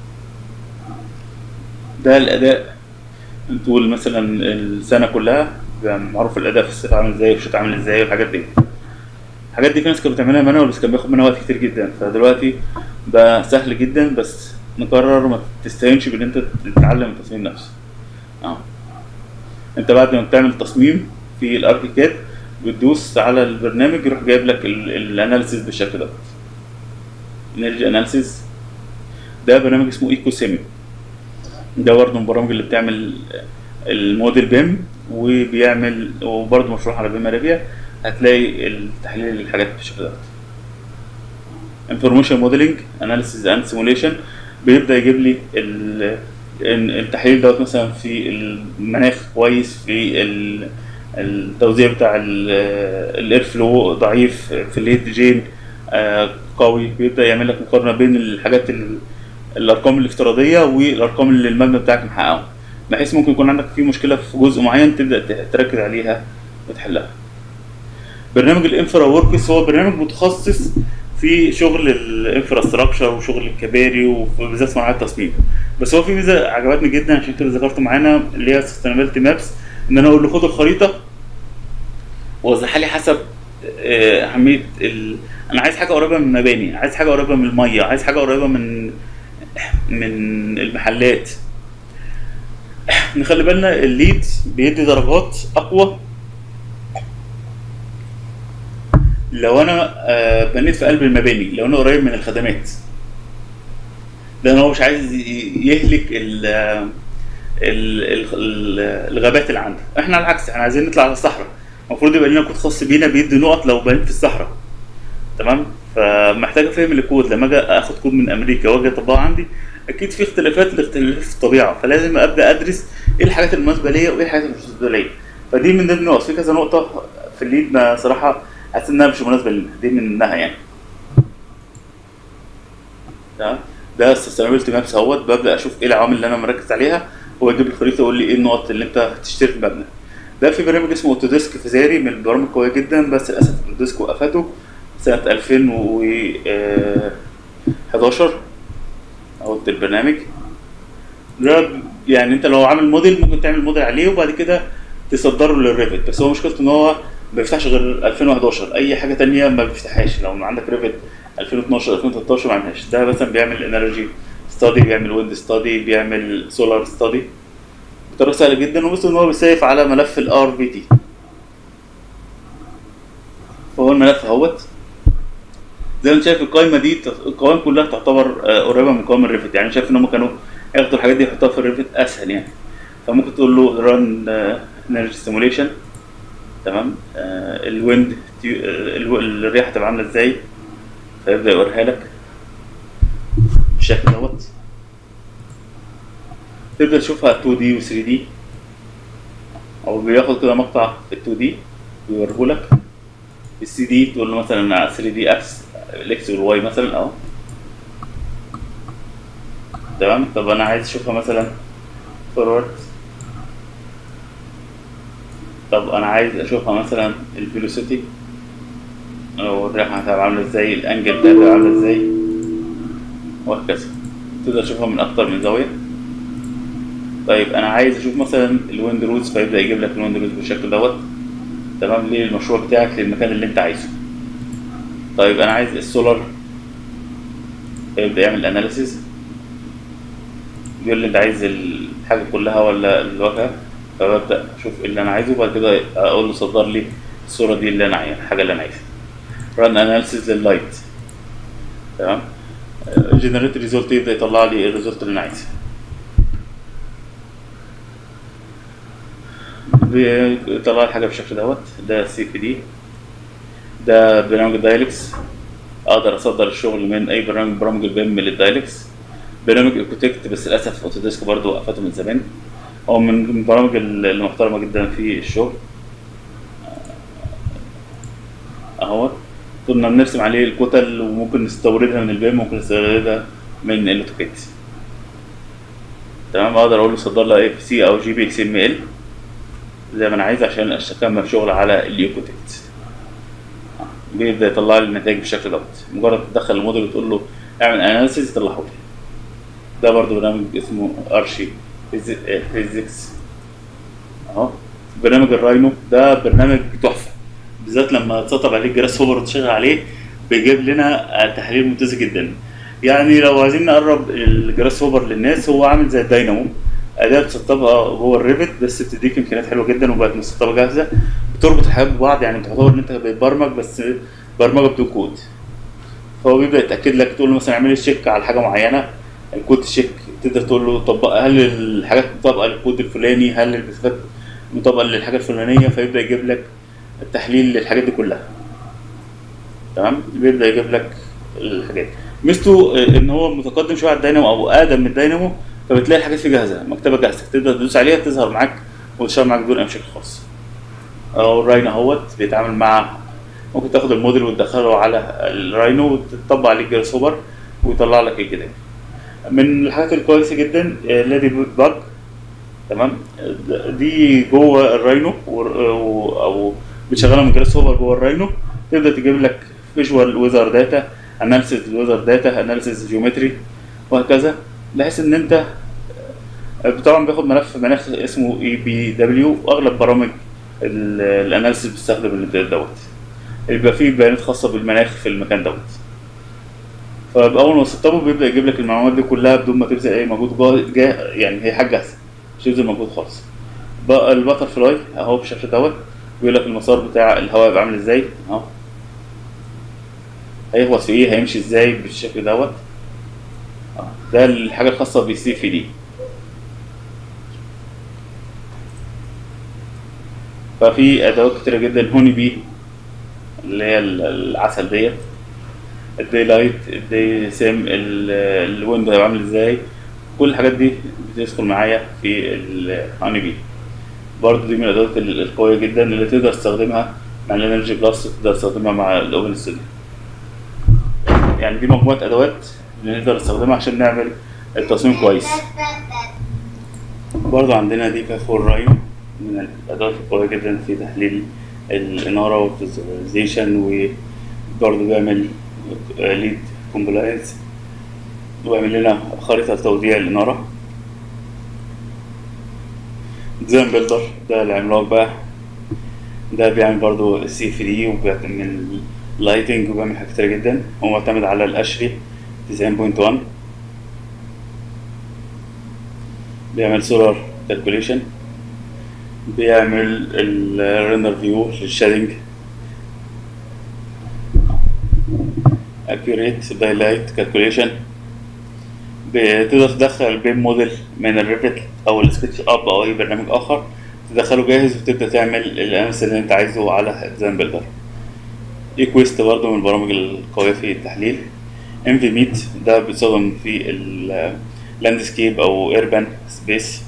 S1: ده الاداء طول مثلا السنه كلها بيبقى معروف الاداء في الصيف عامل ازاي والشتاء عامل ازاي والحاجات دي الحاجات دي في ناس كانت بتعملها مانوال بس كان بياخد منها وقت كتير جدا فدلوقتي بقى سهل جدا بس نقرر ما تستهينش بان انت تتعلم التصميم نفسه اه انت بعد ما بتعمل تصميم في الاركيكاد بتدوس على البرنامج يروح جايب لك الاناليسيس بالشكل ده انرجي اناليسيس ده برنامج اسمه ايكو سيمي ده برضه من البرامج اللي بتعمل الموديل بيم وبيعمل وبرضه مشروع على بيم ارابيا هتلاقي التحليل للحاجات بالشكل ده انفورميشن موديلنج اناليسيز اند سيموليشن بيبدا يجيب لي ال- ال- التحليل دوت مثلا في المناخ كويس في ال- التوزيع بتاع الاير فلو ضعيف في الهيد جين آه، قوي بيبدا يعمل لك مقارنه بين الحاجات ال- الارقام الافتراضيه والارقام اللي المبنى بتاعك محققه بحيث ممكن يكون عندك في مشكله في جزء معين تبدا ت- تركز عليها وتحلها برنامج الانفرا وركس هو برنامج متخصص في شغل الانفراستراكشر وشغل الكباري وبالذات في مرحله التصميم بس هو في ميزه عجبتني جدا عشان كده ذكرته معانا اللي هي سستينابيلتي مابس ان انا اقول له خد الخريطه ووزعها لي حسب آه، اهميه ال... انا عايز حاجه قريبه من المباني عايز حاجه قريبه من الميه عايز حاجه قريبه من من المحلات نخلي بالنا الليد بيدي درجات اقوى لو انا آه، بنيت في قلب المباني لو انا قريب من الخدمات لان هو مش عايز ي- يهلك ال ال- ال- ال- الغابات اللي عنده احنا على العكس احنا عايزين نطلع على الصحراء المفروض يبقى لنا كود خاص بينا بيدي نقط لو بنيت في الصحراء تمام فمحتاج افهم الكود لما اجي اخد كود من امريكا واجي اطبقه عندي اكيد في اختلافات لاختلاف في الطبيعه فلازم ابدا ادرس ايه الحاجات المناسبه ليا وايه الحاجات اللي مش مناسبه ليا فدي من ضمن النقط في كذا نقطه في الليد ما صراحه حاسس انها مش مناسبه لنا دي منها يعني تمام ده sustainability مابس اهوت ببدا اشوف ايه العوامل اللي انا مركز عليها هو يجيب لي خريطه يقول لي ايه النقط اللي انت هتشتري في المبنى ده في برنامج اسمه اوتوديسك فيزاري من البرامج القويه جدا بس للاسف اوتوديسك وقفته سنه 2011 او البرنامج ده يعني انت لو عامل موديل ممكن تعمل موديل عليه وبعد كده تصدره للريفت بس هو مشكلته ان هو ما بيفتحش غير 2011 اي حاجه تانية ما بيفتحهاش لو عندك ريفت 2012 2013 ما عملهاش ده مثلا بيعمل انرجي ستادي بيعمل ويند ستادي بيعمل سولار ستادي بطريقه سهله جدا ومثل ان هو بيسيف على ملف الار بي تي فهو الملف اهوت زي ما انت شايف القائمه دي القوائم كلها تعتبر آه، قريبه من قوائم الريفت يعني شايف ان هم كانوا ياخدوا الحاجات دي يحطوها في الريفت اسهل يعني فممكن تقول له ران انرجي سيموليشن تمام آه الويند تيو- آه، الو- الرياح هتبقى عامله ازاي فيبدا يوريها لك بالشكل دوت تبدا تشوفها 2 دي و 3 دي او بياخد كده مقطع في 2 دي ويوريه لك السي دي تقول له مثلا 3 دي اكس الاكس والواي مثلا اهو تمام طب انا عايز اشوفها مثلا فورورد طب انا عايز اشوفها مثلا الفيلوسيتي او الريحه هتبقى عامله ازاي الانجل بتاعتها هتبقى عامله ازاي وهكذا تقدر تشوفها من اكتر من زاويه طيب انا عايز اشوف مثلا الويند روز فيبدا يجيب لك الويند روز بالشكل دوت تمام للمشروع بتاعك للمكان اللي انت عايزه طيب انا عايز السولار فيبدا يعمل اناليسيز يقول لي انت عايز الحاجه كلها ولا الواجهه فببدا اشوف ايه اللي انا عايزه وبعد كده اقول له صدر لي الصوره دي اللي انا عايزها الحاجه اللي انا عايزها ران اناليسيز لللايت تمام جنريت ريزولت يبدا يطلع لي الريزولت اللي انا عايزه بيطلع لي الحاجه بالشكل دوت ده سي في دي ده برنامج الدايلكس اقدر اصدر الشغل من اي برنامج من برامج البيم للدايلكس برنامج ايكوتكت بس للاسف اوتوديسك برضه وقفته من زمان هو من من البرامج المحترمه جدا في الشغل اهو كنا بنرسم عليه الكتل وممكن نستوردها من البيم ممكن نستوردها من الاوتوكاد تمام اقدر اقول له صدر لها اف سي او جي بي اكس ام ال زي ما انا عايز عشان اكمل شغل على الايكوتكت بيبدا يطلع لي النتائج بالشكل دوت مجرد تدخل الموديل وتقول له اعمل اناليسيز يطلعه لي ده برضو برنامج اسمه ارشي فيزيكس اهو برنامج الراينو ده برنامج تحفه بالذات لما تسطب عليه الجراس هوبر وتشتغل عليه بيجيب لنا تحليل ممتاز جدا يعني لو عايزين نقرب الجراس هوبر للناس هو عامل زي الداينامو اداه بتسطبها جوه الريفت بس بتديك امكانيات حلوه جدا وبقت مسطبه جاهزه بتربط الحاجات ببعض يعني بتعتبر ان انت بتبرمج بس برمجه بدون كود فهو بيبدا يتاكد لك تقول له مثلا اعمل لي تشيك على حاجه معينه الكود تشيك تقدر تقول له طبق هل الحاجات مطابقه للكود الفلاني هل المسافات مطابقه للحاجه الفلانيه فيبدا يجيب لك التحليل للحاجات دي كلها تمام بيبدا يجيب لك الحاجات ميزته ان هو متقدم شويه على الداينامو او اقدم من الداينامو فبتلاقي الحاجات فيه جاهزه مكتبه جاهزه تقدر تدوس عليها تظهر معاك وتشتغل معاك بدون اي مشاكل خالص اهو الراينو اهوت بيتعامل مع ممكن تاخد الموديل وتدخله على الراينو وتطبق عليه الجراس هوبر ويطلع لك الجدال من الحاجات الكويسه جدا لادي باج تمام دي جوه الراينو او بتشغلها من جراس هوبر جوه الراينو تقدر تجيب لك فيجوال ويزر داتا اناليسيز ويزر داتا اناليسيز جيومتري وهكذا بحيث ان انت طبعا بياخد ملف مناخ اسمه اي بي دبليو واغلب برامج الاناليسيز بتستخدم الامتداد دوت يبقى فيه بيانات خاصه بالمناخ في المكان دوت فاول ما تسطبه بيبدا يجيب لك المعلومات دي كلها بدون ما تبذل اي مجهود جا يعني هي حاجه جاهزه مش تبذل مجهود خالص بقى البتر فلاي اهو بالشكل دوت بيقول لك المسار بتاع الهواء يبقى عامل ازاي اهو هيخبط في ايه هيمشي ازاي بالشكل دوت ده الحاجه الخاصه بالسي في دي ففي ادوات كتيره جدا هوني بي اللي هي العسل ديت الداي لايت الداي سيم الويندو هيبقى عامل ازاي كل الحاجات دي بتدخل معايا في الهاني بي برضه دي من الادوات ال- القويه جدا اللي تقدر تستخدمها مع الانرجي بلس تقدر تستخدمها مع الاوبن ستوديو يعني دي مجموعه ادوات اللي نقدر نستخدمها عشان نعمل التصميم كويس برضه عندنا دي فور رايو من الادوات القويه جدا في تحليل الاناره والفيزواليزيشن وبرضه بيعمل ليد كومبلاينس ويعمل لنا خريطه لتوزيع الاناره ديزاين بيلدر ده العملاق بقى ده بيعمل برضو سي 3 وبيعمل لايتنج وبيعمل حاجات كتير جدا هو معتمد على الاشري 90.1 بيعمل سولار كالكوليشن بيعمل الريندر فيو للشادنج accurate daylight calculation بتقدر تدخل البيم موديل من الريفت او السكتش اب او اي برنامج اخر تدخله جاهز وتبدا تعمل الامس اللي انت عايزه على ديزاين بيلدر ايكويست برضه من البرامج القويه في التحليل ام في ميت ده بيستخدم في اللاندسكيب او ايربان سبيس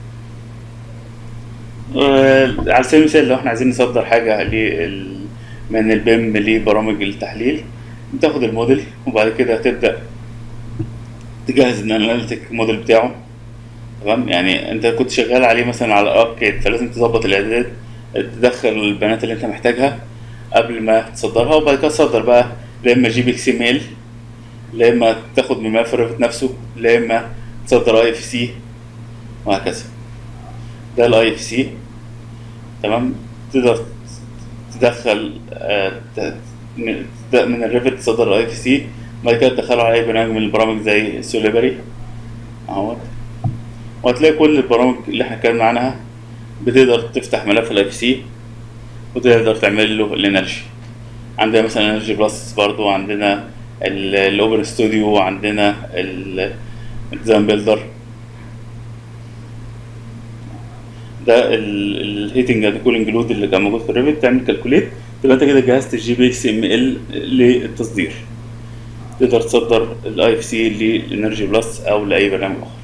S1: على سبيل المثال لو احنا عايزين نصدر حاجه لل من البيم لبرامج التحليل بتاخد الموديل وبعد كده تبدا تجهز الاناليتيك موديل بتاعه تمام يعني انت كنت شغال عليه مثلا على اركيد فلازم تظبط الاعدادات تدخل البيانات اللي انت محتاجها قبل ما تصدرها وبعد كده تصدر بقى لا اما جي بي اكس ام ال لا اما تاخد من ملف الريفت نفسه لا اما تصدر اي اف سي وهكذا ده الاي اف سي تمام تقدر تدخل آه، ت- من من الريفت تصدر الاي اف سي بعد كده تدخله على اي برنامج من البرامج زي سوليبري اهوت وهتلاقي كل البرامج اللي احنا اتكلمنا عنها بتقدر تفتح ملف الاي اف سي وتقدر تعمل له الانرجي عندنا مثلا انرجي بلس برضو عندنا الاوبن ستوديو وعندنا الديزاين بيلدر ده الهيتنج اند كولينج لود اللي كان موجود في الريفت تعمل كالكوليت تبقى انت كده جهزت الجي بي اكس ام ال للتصدير تقدر تصدر الاي اف سي للانرجي بلس او لاي برنامج اخر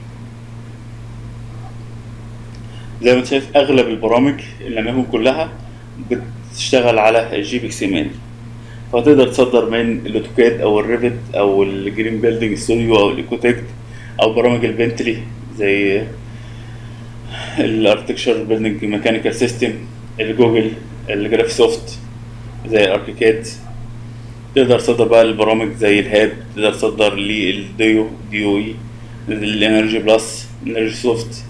S1: زي ما انت شايف اغلب البرامج اللي لم كلها بتشتغل على الجي بي اكس ام ال فتقدر تصدر من الاوتوكاد او الريفت او الجرين بيلدينج ستوديو او الايكوتكت او برامج البنتلي زي الاركتكشر بيلدينج ميكانيكال سيستم الجوجل الجراف سوفت زي الاركيكاد تقدر تصدر بقى البرامج زي الهاب تقدر تصدر للديو دي او اي الانرجي بلس انرجي سوفت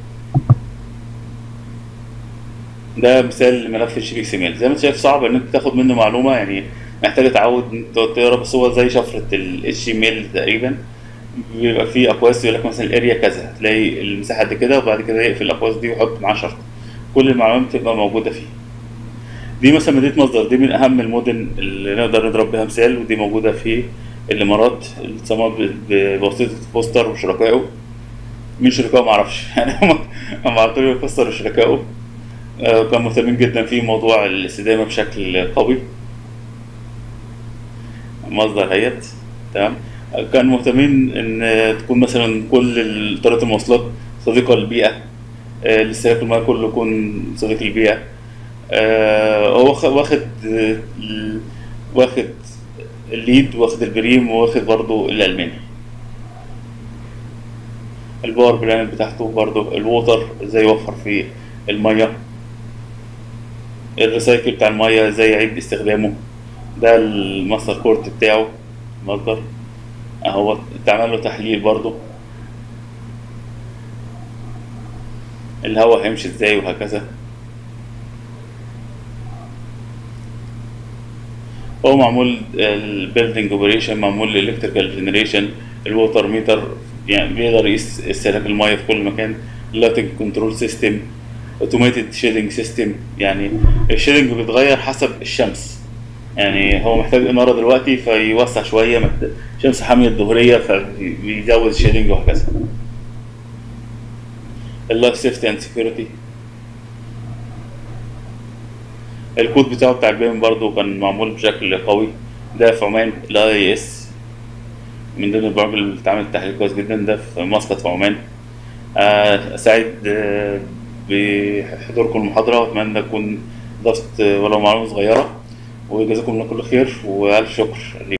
S1: ده مثال لملف الجي بي اكس ام ال زي ما انت شايف صعب ان انت تاخد منه معلومه يعني محتاج تعود ان انت تقرا بس هو زي شفره الاتش ام ال تقريبا بيبقى فيه اقواس يقول لك مثلا الاريا كذا تلاقي المساحه قد كده وبعد كده يقفل الاقواس دي ويحط معاه شرط كل المعلومات بتبقى موجوده فيه دي مثلا مدينه مصدر دي من اهم المدن اللي نقدر نضرب بها مثال ودي موجوده في الامارات اتصممت بواسطه فوستر وشركائه مين شركائه معرفش يعني هم هم عطوا لي فوستر وشركائه آه، كانوا مهتمين جدا في موضوع الاستدامه بشكل قوي مصدر هيت تمام كانوا مهتمين ان تكون مثلا كل طريقه المواصلات صديقه للبيئه آه، الاستهلاك المياه كله يكون صديق للبيئه آه، هو خ- واخد آه، ال- واخد الليد واخد البريم واخد برضو الالماني الباور بلان بتاعته برضو الووتر ازاي يوفر في الميه الريسايكل بتاع الميه ازاي يعيد استخدامه ده الماستر كورت بتاعه مصدر اهو اتعمل له تحليل برضو الهواء هيمشي ازاي وهكذا هو معمول البيلدينج اوبريشن معمول الالكتريكال جنريشن الووتر ميتر يعني بيقدر يقيس استهلاك الميه في كل مكان اللايتنج كنترول سيستم اوتوميتد شيدنج سيستم يعني الشيدنج بيتغير حسب الشمس يعني هو محتاج اناره دلوقتي فيوسع شويه محتاج شمس حاميه الظهريه فبيزود الشيدنج وهكذا اللايف سيفتي اند سكيورتي الكود بتاعه بتاع البيم برضو كان معمول بشكل قوي ده في عمان الاي اس من ضمن البرامج اللي بتعمل تحليل كويس جدا ده في مسقط في عمان آه، سعيد آه، بحضوركم المحاضرة وأتمنى أكون ضفت آه، ولو معلومة صغيرة وجزاكم الله كل خير وألف شكر